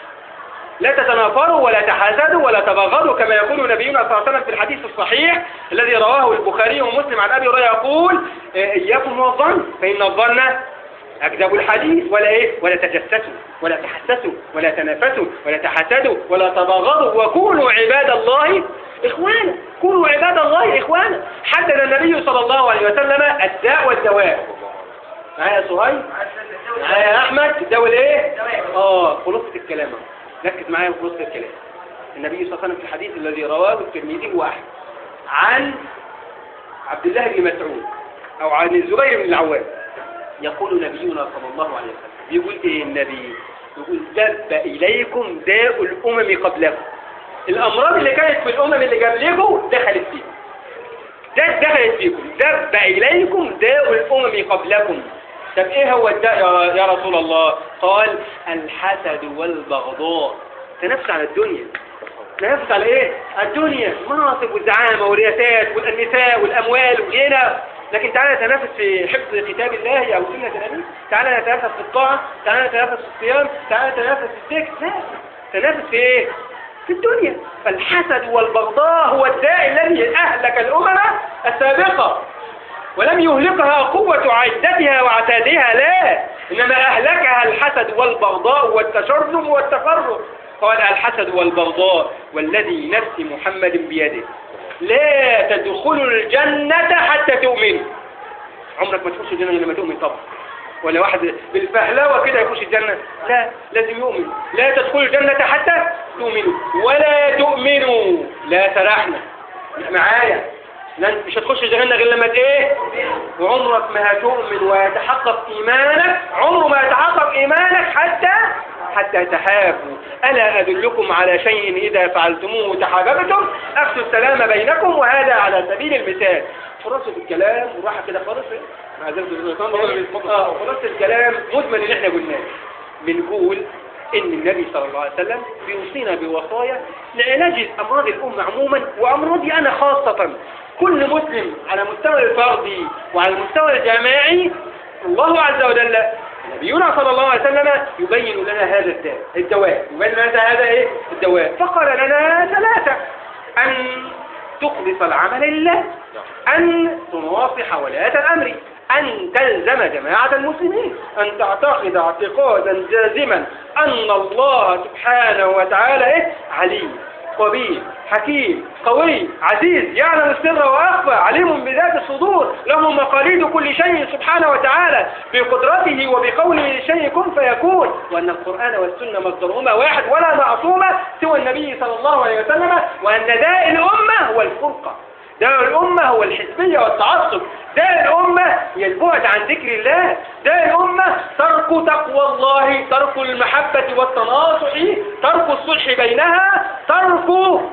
لا تتنافروا ولا تحاسدوا ولا تباغضوا كما يقول نبينا صلى الله عليه وسلم في الحديث الصحيح الذي رواه البخاري ومسلم عن ابي هريره يقول اياكم والظن فان الظن اكذبوا الحديث ولا ايه ولا تجسسوا ولا تحسسوا ولا تنافسوا ولا تحسدوا ولا تباغضوا وكونوا عباد الله اخوانا كونوا عباد الله اخوانا حدد النبي صلى الله عليه وسلم الداء والدواء معايا يا صهيب معايا يا احمد الدواء الايه اه خلاصه الكلام أهو. ركز معايا في خلاصه الكلام النبي صلى الله عليه وسلم في الحديث الذي رواه الترمذي واحد عن عبد الله بن مسعود او عن الزبير بن العوام يقول نبينا صلى الله عليه وسلم يقول ايه النبي يقول دب اليكم داء الامم قبلكم الامراض اللي كانت في الامم اللي قبلكم دخلت فيكم ده دخلت فيكم دب اليكم داء الامم قبلكم طب ايه هو الداء يا- يا رسول الله قال الحسد والبغضاء تنافس على الدنيا تنافس على ايه الدنيا مناصب والزعامه والرياسات والنساء والاموال والغنى لكن تعالى نتنافس في حفظ كتاب الله او سنه النبي تعالى نتنافس في الطاعه تعالى نتنافس في الصيام تعالى نتنافس في الذكر لا تنافس في ايه في الدنيا فالحسد والبغضاء هو الداء الذي اهلك الامم السابقه ولم يهلكها قوة عدتها وعتادها لا إنما أهلكها الحسد والبغضاء والتشرذم والتفرق قال الحسد والبغضاء والذي نفس محمد بيده لا تدخلوا الجنة حتى تؤمنوا عمرك ما تخش الجنة إلا لما تؤمن طبعا ولا واحد بالفهلوة كده يخش الجنة لا لازم يؤمن لا تدخلوا الجنة حتى تؤمنوا ولا تؤمنوا لا سرحنا معايا لن مش هتخش الجنة غير لما ت- ايه وعمرك ما هتؤمن ويتحقق ايمانك عمره ما يتحقق ايمانك حتى حتى تحابوا ألا أدلكم على شيء إذا فعلتموه تحاببتم أفشوا السلام بينكم وهذا على سبيل المثال خلاصة الكلام وراحة كده خالص مع ذلك اه خلاصة الكلام مجمل اللي احنا قلناه بنقول ان النبي صلى الله عليه وسلم بيوصينا بوصايا لعلاج امراض الامه عموما وامراضي انا خاصه كل مسلم على مستوى الفردي وعلى المستوى الجماعي الله عز وجل نبينا صلى الله عليه وسلم يبين لنا هذا الداء الدواء يبين لنا هذا ايه الدواء فقال لنا ثلاثه ان تخلص العمل لله أن تناصح ولاة الأمر أن تلزم جماعة المسلمين أن تعتقد اعتقادا جازما أن الله سبحانه وتعالى إيه؟ عليم خبير حكيم قوي عزيز يعلم السر وأخفى عليم بذات الصدور له مقاليد كل شيء سبحانه وتعالى بقدرته وبقوله للشيء كن فيكون وأن القرآن والسنة مصدرهما واحد ولا معصومة سوى النبي صلى الله عليه وسلم وأن داء الأمة هو الفرقة داء الأمة هو الحزبية والتعصب داء الأمة هي البعد عن ذكر الله داء الأمة ترك تقوى الله ترك المحبة والتناصح ترك الصلح بينها ترك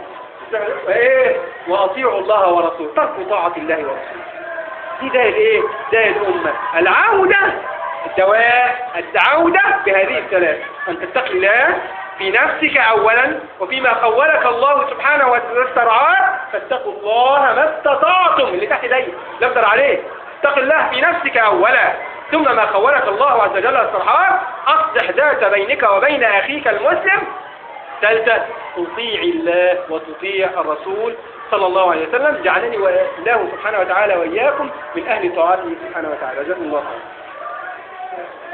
ايه واطيعوا الله ورسوله ترك طاعة الله ورسوله دي داء الايه داء الأمة العودة الدواء العودة بهذه الثلاث أن تتقي الله في نفسك أولا وفيما خولك الله سبحانه وتعالى فاتقوا الله ما استطعتم اللي تحت دي لا اقدر عليه اتق الله في نفسك أولا ثم ما خولك الله عز وجل الصرحات أصلح ذات بينك وبين أخيك المسلم ثالثا تطيع الله وتطيع الرسول صلى الله عليه وسلم جعلني الله سبحانه وتعالى وإياكم من أهل طاعته سبحانه وتعالى جزاكم الله خيرا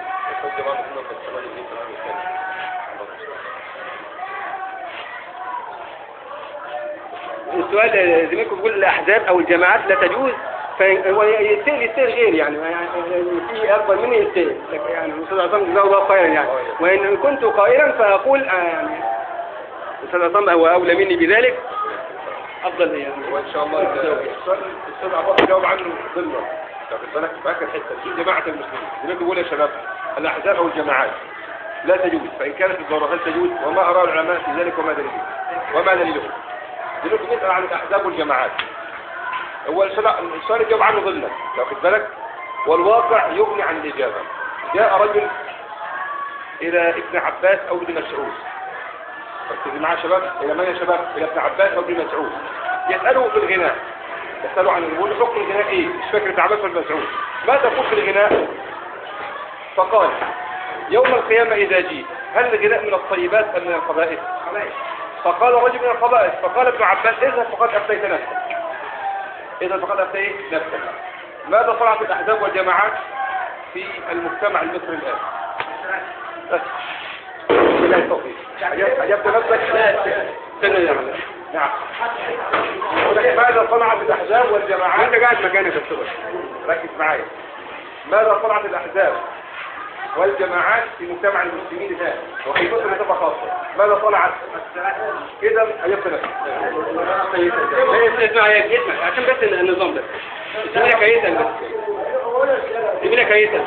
السؤال زميلكم بيقول الأحزاب أو الجماعات لا تجوز فهو يستاهل يستاهل غير يعني يعني في أكبر مني يستاهل لكن يعني الأستاذ عصام جزاه الله خيرا يعني وإن كنت قائلا فأقول آه، يعني الأستاذ عصام هو أولى مني بذلك أفضل يعني
وان شاء الله السؤال الاستاذ عبد الله جاوب عنه ضمن واخد بالك في اخر حته في جماعه المسلمين زي بيقول يا شباب الاحزاب او الجماعات لا تجوز فان كانت الضروره هل تجوز وما ارى العلماء في ذلك وما دليله وما دليله دلوقتي نسال عن الاحزاب والجماعات هو السؤال السؤال يجاوب عنه ضمن واخد بالك والواقع يغني عن الاجابه جاء رجل الى ابن عباس او ابن مسعود ركزوا معايا يا شباب الى من يا شباب الى ابن عباس او ابن مسعود يساله في الغناء يساله عن يقول له حكم الغناء ايه مش فاكر ابن عباس ولا مسعود ما تقول في الغناء فقال يوم القيامة إذا جيت هل الغناء من الطيبات أم من الخبائث فقال رجل من الخبائث فقال ابن عباس اذهب فقد أفتيت نفسك اذهب فقد أفتيت نفسك ماذا صنعت الأحزاب والجماعات في المجتمع المصري الآن بس بالله التوفيق أجبت أجبت نفسك
استنى يا عم
نعم يقول لك ماذا صنعت الأحزاب والجماعات
انت قاعد مكانك يا استاذ
ركز معايا ماذا صنعت الأحزاب والجماعات في مجتمع المسلمين الآن وفي مصر بصفة خاصة ماذا صنعت كده أجبت نفسك
لا اسمع يا اسمع عشان بس النظام ده زميلك هيسأل بس زميلك هيسأل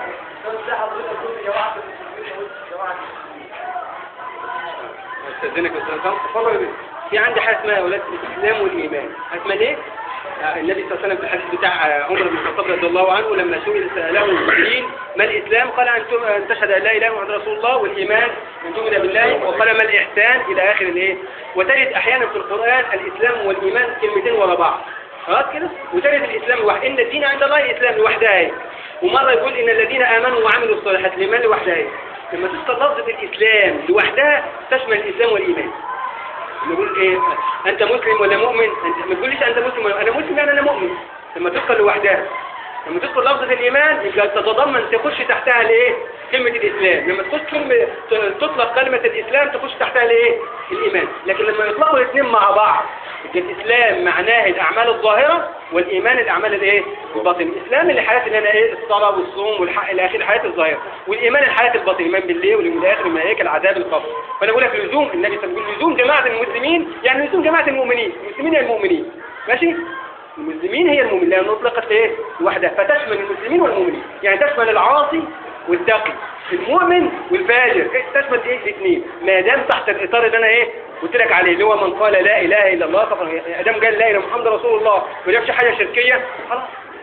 استاذنك يا استاذ نظام
تفضل يا بيه
في عندي حاجه اسمها اولاد الاسلام والايمان اسمها ايه آه، النبي صلى الله عليه وسلم في الحديث بتاع آه، عمر بن الخطاب رضي الله عنه لما سئل ساله المسلمين ما الاسلام قال ان تؤ- أن تشهد ان لا اله الا الله محمد رسول الله والايمان ان تؤمن بالله وقال ما الاحسان الى اخر الايه وتجد احيانا في القران الاسلام والايمان كلمتين ورا بعض خلاص كده وتجد الاسلام لوحده ان الدين عند الله الاسلام لوحدها هي. ومره يقول ان الذين امنوا وعملوا الصالحات الايمان لوحدها هي. لما تذكر لفظه الاسلام لوحدها تشمل الاسلام والايمان نقول ايه انت مسلم ولا مؤمن انت ما تقوليش انت مسلم ولا انا مسلم يعني انا مؤمن لما تدخل لوحدها لما تدخل لفظة الإيمان يبقى تتضمن تخش تحتها الايه كلمة الإسلام لما تخش كلمة تطلق كلمة الإسلام تخش تحتها الايه الإيمان لكن لما يطلقوا الاثنين مع بعض يبقى الإسلام معناه الأعمال الظاهرة والإيمان الأعمال الايه الباطنة الإسلام اللي حياة اللي أنا ايه الصلاة والصوم والحق إلى آخره الحياة الظاهرة والإيمان الحياة الباطنة الإيمان بالله واليوم الآخر الملائكة العذاب القبر فأنا بقول لك لزوم النبي صلى الله عليه وسلم لزوم جماعة المسلمين يعني لزوم جماعة المؤمنين المسلمين هي المؤمنين ماشي المسلمين هي المؤمن لأنه أطلقت إيه وحدها فتشمل المسلمين والمؤمنين يعني تشمل العاصي والتقي المؤمن والفاجر إيه؟ تشمل ايه الاثنين ما دام تحت الاطار اللي انا ايه قلت لك عليه اللي هو من قال لا اله الا الله فقط ادام قال لا اله الا محمد رسول الله ما جابش حاجه شركيه خلاص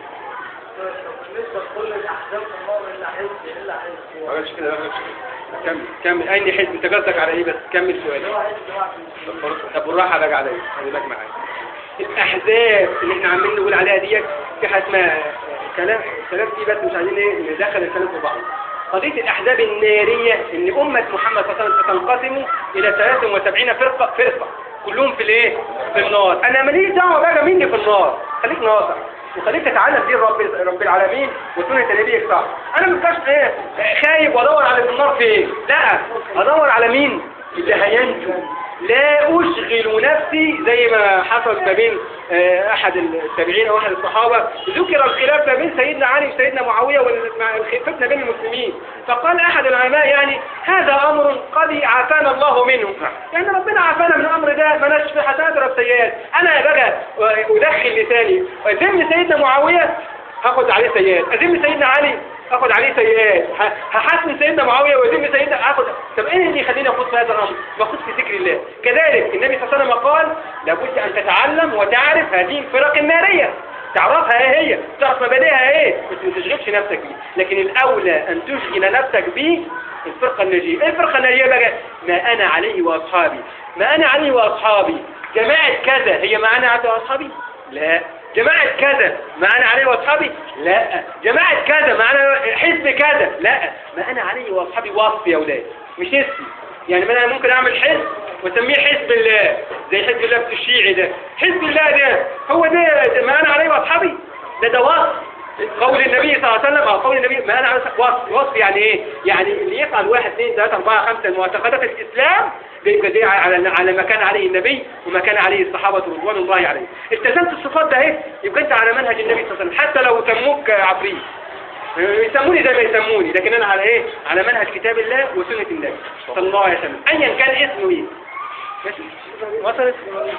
ما قالش كده لا ما قالش كده
كمل كمل اي حزب انت قصدك على ايه بس كمل سؤالك طب بالراحه بقى عليا خلي بالك معايا الاحزاب اللي احنا عمالين نقول عليها ديت في حاجه اسمها كلام كلام فيه بس مش عايزين ايه ندخل الكلام في بعض قضية الأحزاب النارية إن أمة محمد صلى الله عليه وسلم ستنقسم إلى 73 فرقة فرقة كلهم في الإيه؟ في النار أنا ماليش دعوة بقى مين اللي في النار خليك ناصح وخليك تتعلم دين رب رب العالمين وسنة نبيك صح أنا مش إيه خايف وأدور على في النار فين لا أدور على مين اللي هينجو لا أشغل نفسي زي ما حصل ما بين آه، أحد التابعين أو أحد الصحابة ذكر الخلاف ما بين سيدنا علي وسيدنا معاوية والفتنة بين المسلمين فقال أحد العلماء يعني هذا أمر قد عافانا الله منه يعني ربنا عافانا من الأمر ده ما نشفي حتى أضرب سيئات أنا بقى أدخل لساني أذم سيدنا معاوية هاخد عليه سيئات أذم سيدنا علي اخد عليه سيئات ه- هحسن سيدنا معاويه ويتم سيدنا اخد طب ايه اللي يخليني اخد في هذا الامر باخد في ذكر الله كذلك النبي صلى الله عليه وسلم قال لابد ان تتعلم وتعرف هذه الفرق الناريه تعرفها ايه هي تعرف مبادئها ايه بس ما تشغلش نفسك بيه لكن الاولى ان تشغل نفسك بيه الفرقه الناجيه ايه الفرقه الناجيه بقى ما انا عليه واصحابي ما انا عليه واصحابي جماعه كذا هي ما انا عليه واصحابي لا جماعة كذا ما أنا عليه وأصحابي لا جماعة كذا ما أنا حزب كذا لا ما أنا عليه وأصحابي وصف يا أولاد مش اسمي يعني ما أنا ممكن أعمل حزب وأسميه حزب الله زي حزب الله في الشيعي ده حزب الله ده هو ده ما أنا عليه وأصحابي ده ده وصف قول النبي صلى الله عليه وسلم أو قول النبي ما أنا عليه وصف وصف يعني إيه يعني اللي يفعل واحد اثنين ثلاثة أربعة خمسة معتقدات الإسلام بيبقى دي على على ما كان عليه النبي وما كان عليه الصحابة رضوان الله عليهم التزمت الصفات ده اهي يبقى انت على منهج النبي صلى الله عليه وسلم حتى لو سموك عفريت يسموني زي ما يسموني لكن انا على ايه على منهج كتاب الله وسنة النبي صلى الله عليه وسلم ايا كان اسمه ايه ماشي؟ وصلت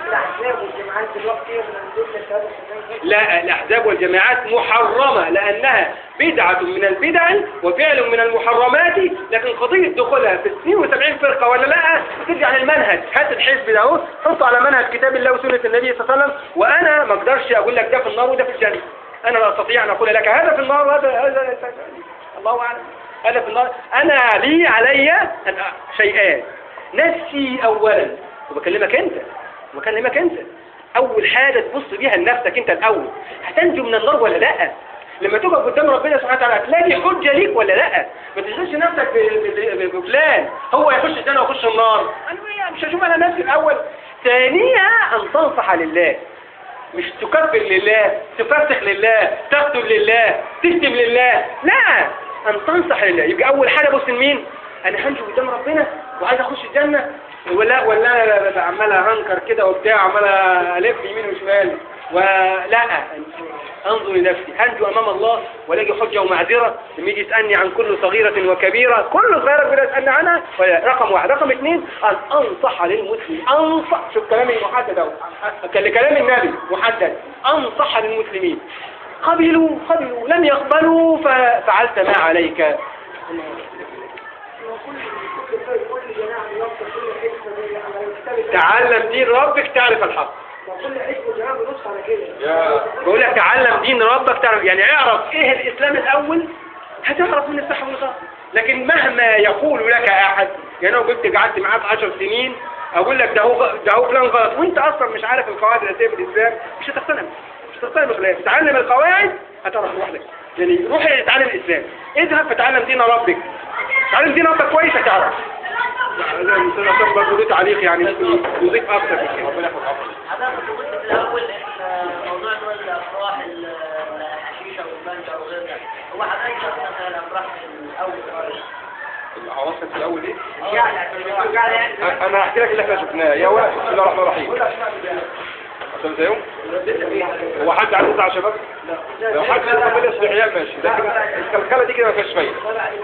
لا الأحزاب والجماعات محرمة لأنها بدعة من البدع وفعل من المحرمات لكن قضية دخولها في 72 فرقة ولا لا ترجع للمنهج هات الحزب ده اهو حطه على منهج كتاب الله وسنة النبي صلى الله عليه وسلم وأنا ما اقدرش أقول لك ده في النار وده في الجنة أنا لا أستطيع أن أقول لك هذا في النار وهذا هذا الله أعلم هذا في النار أنا لي علي شيئان نفسي أولا وبكلمك أنت وبكلمك أنت أول حاجة تبص بيها لنفسك أنت الأول هتنجو من النار ولا لأ لما تقف قدام ربنا سبحانه وتعالى تلاقي حجة ليك ولا لأ ما تشغلش نفسك ب- ب- بفلان هو يخش الجنة ويخش النار أنا مش هشوف أنا نفسي الأول ثانيا أن تنصح لله مش تكفر لله تفسخ لله تقتل لله تشتم لله لا ان تنصح لله يبقى اول حاجه بص لمين انا هنجو قدام ربنا وعايز اخش الجنه ولا ولا انا ب- عمال هنكر كده وبتاع عمال الف يمين وشمال ولا انظر لنفسي هنجو امام الله ولاقي حجه ومعذره لما يجي يسالني عن كل صغيره وكبيره كل صغيره كبيره يسالني عنها ولا- رقم واحد رقم اثنين ان انصح للمسلمين انصح شوف كلامي محدد اهو كان كلام النبي محدد انصح للمسلمين قبلوا قبلوا لم يقبلوا ففعلت ما عليك تعلم دين ربك تعرف الحق بقول لك تعلم دين ربك تعرف يعني اعرف ايه الاسلام الاول هتعرف من الصح والغلط لكن مهما يقول لك احد يعني لو قلت قعدت معاك 10 سنين اقول لك ده هو ده هو فلان غلط وانت اصلا مش عارف القواعد الاساسيه في الاسلام مش هتقتنع مش هتقتنع بالخلاف تعلم القواعد هتعرف لوحدك يعني روح اتعلم الاسلام اذهب فتعلم دين ربك تعلم دين ربك كويس هتعرف لا الانسان عشان برضه ليه تعليق يعني يضيف اكتر من كده ربنا ياخد عفوا
حضرتك قلت في الأول إن موضوع اللي هو الأفراح الحشيشة والبنجة وغير ده هو حضرتك شخصا الأفراح الأول خالص
العواصف في الاول ايه
يعني
انا هحكي لك اللي احنا شفناه يا ولد بسم الله الرحمن الرحيم عشان زيهم هو حد عنده تسع شباب لو حد عنده قبل استحياء ماشي لكن الكلكله دي كده ما فيهاش فايده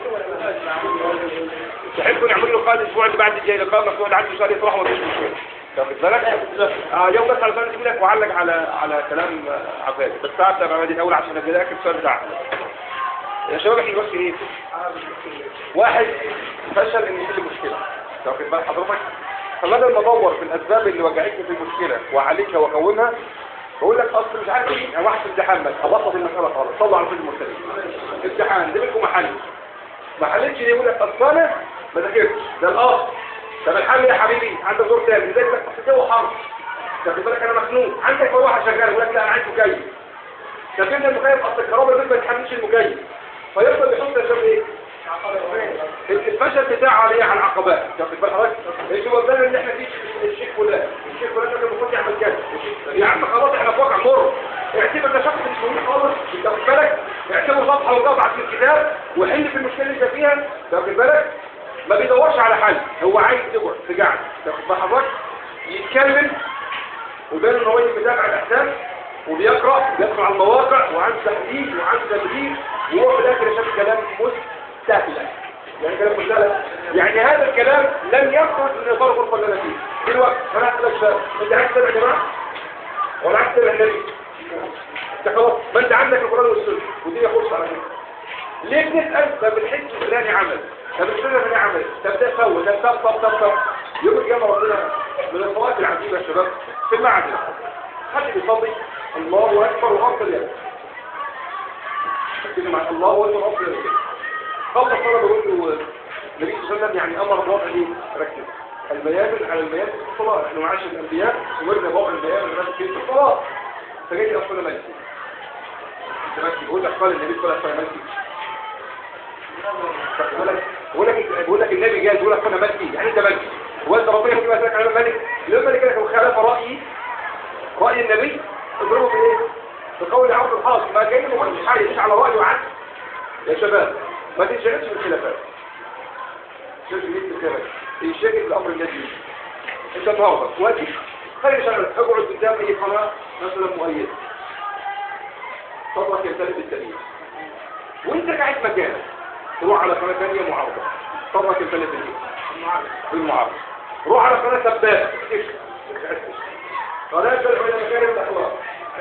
تحبوا نعمل له قائد الاسبوع اللي بعد الجاي لقاء مفتوح اللي عنده سؤال يطرحه ما فيش مشكله واخد بالك؟ اه يوم بس على سؤال لك وعلق على على كلام آه، عباد بس تعب تبع دي الاول عشان ابدا لك السؤال بتاعك يا شباب احنا بس ايه؟ واحد فشل ان يحل مشكله واخد بال حضرتك فبدل ما ادور في الاسباب اللي وجعتني في المشكله واعالجها واقومها بقول لك اصل مش عارف ايه انا واحد في امتحان بس ابسط المساله خالص صلوا على سيدنا المرسلين امتحان ده منكم محل ما حلتش ليه يقول لك اصل انا ما ذاكرتش ده الاخ طب الحل يا حبيبي عندك دور تاني زي لك اصل الجو حر خد بالك انا مخنوق عندك مروحه شغاله يقول لك لا انا عايز مكيف طب انت المكيف اصل الكهرباء البيت ما يتحملش المكيف فيفضل يحط يا شباب ايه الفشل بتاعه عليه على العقبات واخد بال حضرتك ايش هو البلد اللي احنا فيه الشيخ فلان الشيخ فلان ده المفروض يعمل كذا يا عم خلاص احنا في واقع مر اعتبر ده شخص مش مهم خالص انت واخد بالك اعتبره صفحه وطبعه في الكتاب وحل في المشكله اللي انت فيها انت واخد بالك ما بيدورش على حل هو عايز يقعد في قاعد واخد بال حضرتك يتكلم وبين ان هو يتابع الاحداث وبيقرا بيقرا على المواقع وعنده تحليل وعنده تدريب وهو في الاخر شاف كلام مستهلك يعني كلام مستهلك يعني هذا الكلام لم يخرج من اطار الغرفه اللي انا فيه دلوقتي انا هسالك سؤال انت عايز تتابع يا جماعه ولا عايز تتابع النبي انت خلاص ما انت عندك القران والسنه ودي فرصه على فكره ليه بنسال طب الحج الفلاني عمل طب السنه الفلاني عمل طب ده سوى ده طب طب طب طب يوم القيامه ربنا من الفوائد العجيبه يا شباب في المعدن حد بيصلي الله اكبر وافضل يد كده مع الله اكبر وافضل يد قبل الصلاه بقول له النبي صلى الله عليه وسلم يعني امر بوضع ايه ركز الميامن على الميامن في الصلاه احنا معاش الانبياء امرنا بوضع الميامن الناس في الصلاه فجاي لي اصلا مالكي دلوقتي بيقول لك قال النبي صلى الله عليه وسلم بيقول لك بيقول لك بيقول لك النبي جاي بيقول لك انا مالكي يعني انت مالكي هو انت ربنا ممكن يسالك على الملك لما الملك لك خلاف رايي راي النبي اضربه بايه بقول عبد الحاص ما كانه مش حاجه مش على رايه عكس يا شباب ما تنشغلش بالخلافات شوف ليه الخلافات تنشغل بالامر الذي انت النهارده واجب خلي شغل اقعد قدام اي قناه مثلا مؤيده صدرك يمتلئ بالدليل وانت قاعد مكانك تروح على قناه ثانيه معارضه صدرك يمتلئ بالايه بالمعارضه روح على قناه سباك قناه تدعو الى مكان الاخلاق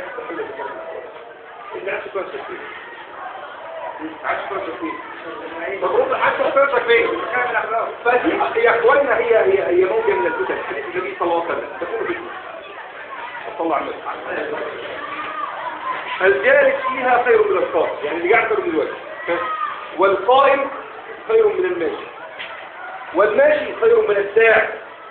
انت عايز تكون سكين عايز تكون سكين مضروب عايز تكون سكين مكان الاخلاق فدي يا اخوانا هي هي هي موجه من الفتن حديث النبي صلى الله عليه وسلم تكون فتنه صلى الله عليه وسلم الجالس فيها خير من القائم يعني اللي قاعد خير من الوجه والقائم خير من الماشي والماشي خير من الساعي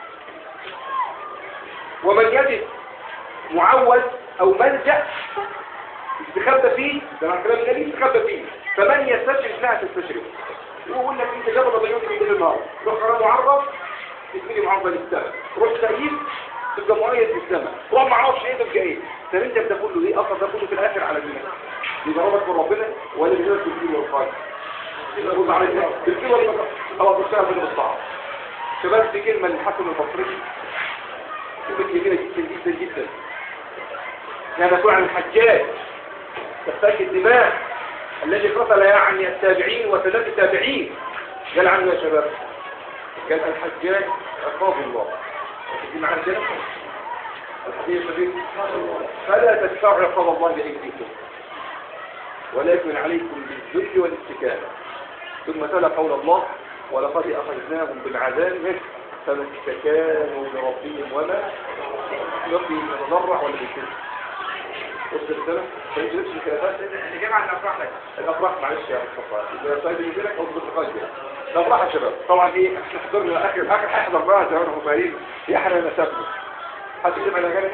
ومن يجد معوز او ملجأ استخبى فيه ده مع كلام النبي استخبى فيه فمن يستشرف لها تستشرف يقول لك انت جبل بيوت من دين النهار روح قرار معرض تسميني معرض للسماء روح تأييد تبقى مؤيد بالسماء روح ما اعرفش ايه تبقى ايه طب انت بتقول له ايه اصلا تقول له في الاخر على دينك يضربك من ربنا ولا بيجيبك بالدين والخير يقول عليه بالكيلو ولا خلاص اشتغل في الصعب شباب دي كلمة للحسن البصري كلمة جميلة جدا جدا جدا كان يقول عن الحجاج سفاك الدماء الذي قتل يعني التابعين وثلاث التابعين قال عنه يا شباب قال الحجاج عقاب الله دي معنى كده الحديث الشريف فلا تدفعوا عقاب الله بأيديكم ولكن عليكم بالذل والاستكانة ثم تلا قول الله ولقد أخذناهم بالعذاب فما استكانوا لربهم وما يرضي يتضرع ولا بالكذب وصل السنة فانت نفس الخلافات
الجامعة الأفراح لك
الأفراح معلش يا مصطفى إذا سايب يجي لك أصبر تقدم الأفراح يا شباب طبعا إيه احنا حضرنا آخر آخر هيحضر بقى زي ما احنا فاهمين هي احنا نسبنا حد يجيب على جانب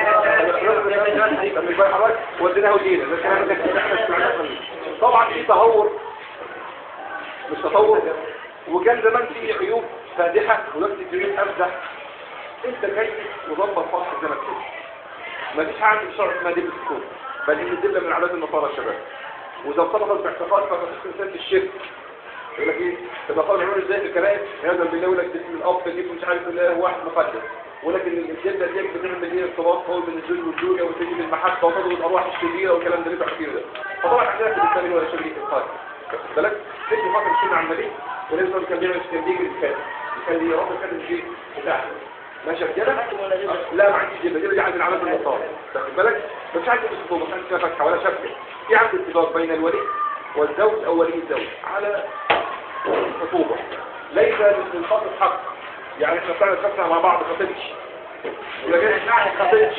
لما يبقى حضرتك وديناه ودينا لكن انا لك احنا سمعناه طبعا في تهور مش تطور وكان زمان في عيوب فادحة ولما تجريب أفزح انت جاي مضبط فرح زي ما كنت ما فيش حاجة في الشرع اسمها دبل السكون بل دي الدبلة من عادات النصارى الشباب وإذا ارتبطت باعتقاد فتصير إنسان في الشرك يقول لك ايه تبقى قول عمر ازاي في الكلام هذا بالله يقول لك اسم الاب تجيب مش عارف الله هو واحد مقدس ولكن الجده دي بتعمل بين ارتباط قوي بين الذل والجوع وتجيب المحبه وتضغط الارواح الشريره والكلام ده اللي بيحكي ده فطبعا عندنا في الاسلام ولا شريك القادم واخد بالك تيجي فتره السنه على النبي ولازم كان بيعمل كان بيجري الكاتب كان بيروح الكاتب الشيء بتاعه ماشي يا رجاله لا ما عنديش جبه دي عند العالم النصارى واخد بالك مش عندي اسطوبه مش عندي فتحه ولا شبكه في عندي اتفاق بين الولي والزوج او ولي الزوج على خطوبه ليس للخاطب حق يعني احنا بتاعنا نتفق مع بعض خطيبش ولكن خطيبش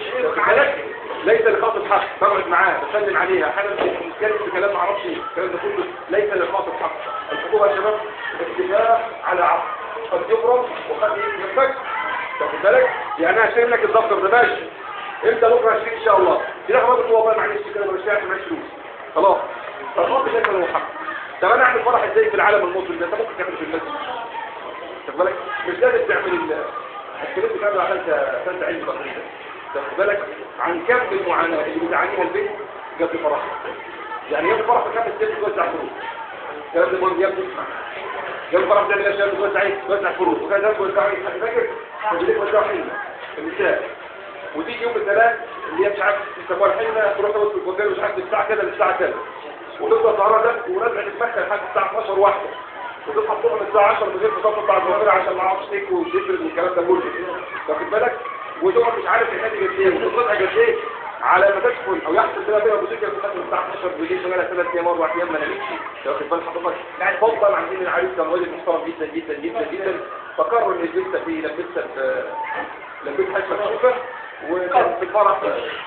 ليس للخاطب حق بقعد معاه بسلم عليها حاجه بنتكلم في كلام ما اعرفش ايه الكلام ده كله ليس للخاطب حق الخطوبه يا شباب اتفاق على عقد قد يفرض وقد ينفك واخد بالك يعني انا هشتري لك الدفتر ده ماشي امتى بكره هشتري ان شاء الله تلاقي راجل والله معلش كده مش عارف معيش فلوس خلاص فالخاطب ليس له حق طب انا اعمل فرح ازاي في العالم المسلم ده انت ممكن تعمله في المسجد واخد بالك مش لازم تعمل ال اتكلمت كامل عشان ثالث علم تقريبا واخد بالك عن كم المعاناه اللي بتعانيها البنت قبل فرحها يعني يوم فرح كم الست توزع فلوس الكلام ده مهم يبدو يوم فرح تعمل اشياء توزع ايه توزع فلوس وكان ده توزع ايه حد فاكر فبديك توزع حلم النساء وتيجي يوم الثلاث اللي هي مش عارف تسموها الحلمه تروح تبص في الكوبايه مش عارف الساعه كذا للساعه كذا وتفضل سهرة ده ونرجع نتمكن لحد الساعة 12 واحدة وتصحى الصبح من الساعة 10 بغير تصفى بتاع الظهيرة عشان ما اعرفش تيك وتفرد والكلام ده كله واخد بالك وتقعد مش عارف النادي قد ايه وتصحى قد ايه على ما تدخل او يحصل كده بينها وبين كده من الساعة 12 بالليل شغالة ثلاث ايام اربع ايام ما نامتش واخد بال حضرتك يعني فضلا عن ان العريس كان راجل محترم جدا جدا جدا جدا فقرر ان يلبسها في لبسها في لبسها حاجة مكشوفة وكان في الفرح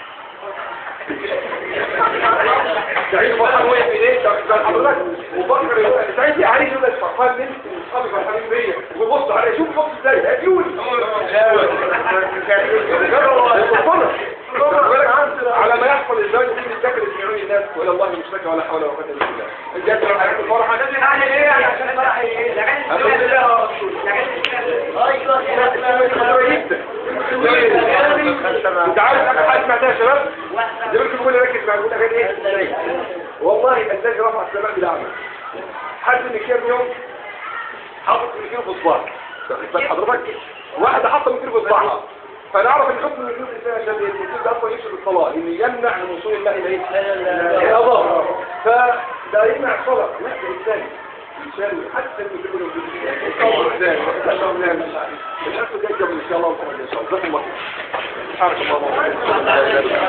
سعيد فرحان وقف ايديه ده حضرتك وبكر يقول سعيد يا علي يقول لك فرحان من اصحابي فرحانين بيا وبص عليه شوف بص ازاي هاتيوني على ما يحصل الزواج دي بتذكر اسمعوني الناس ولا الله مش لك ولا حول ولا قوه الا بالله الجد على الفرحه ده
اعمل ايه عشان فرح ايه
الحمد لله انت عارف انا حاجه سمعتها يا شباب زمان كنت بقول ركز مع بقول اغاني ايه والله الدجاج رفع السماء بالاعمى حد من كام يوم حاطط ميكروفون في صباعه واخد بال حضرتك واحده حاطه ميكروفون في صباعها فنعرف ان حكم الوجود الانسان عشان الوجود ده اصلا يشرب الصلاه ان يمنع من وصول الماء الى ايه؟ الى ظهر فده يمنع الصلاه يحدث الانسان الانسان حتى الميكروفون الوجود الانسان مش عارف جاي ان شاء الله ان شاء الله سبحانك اللهم وبحمدك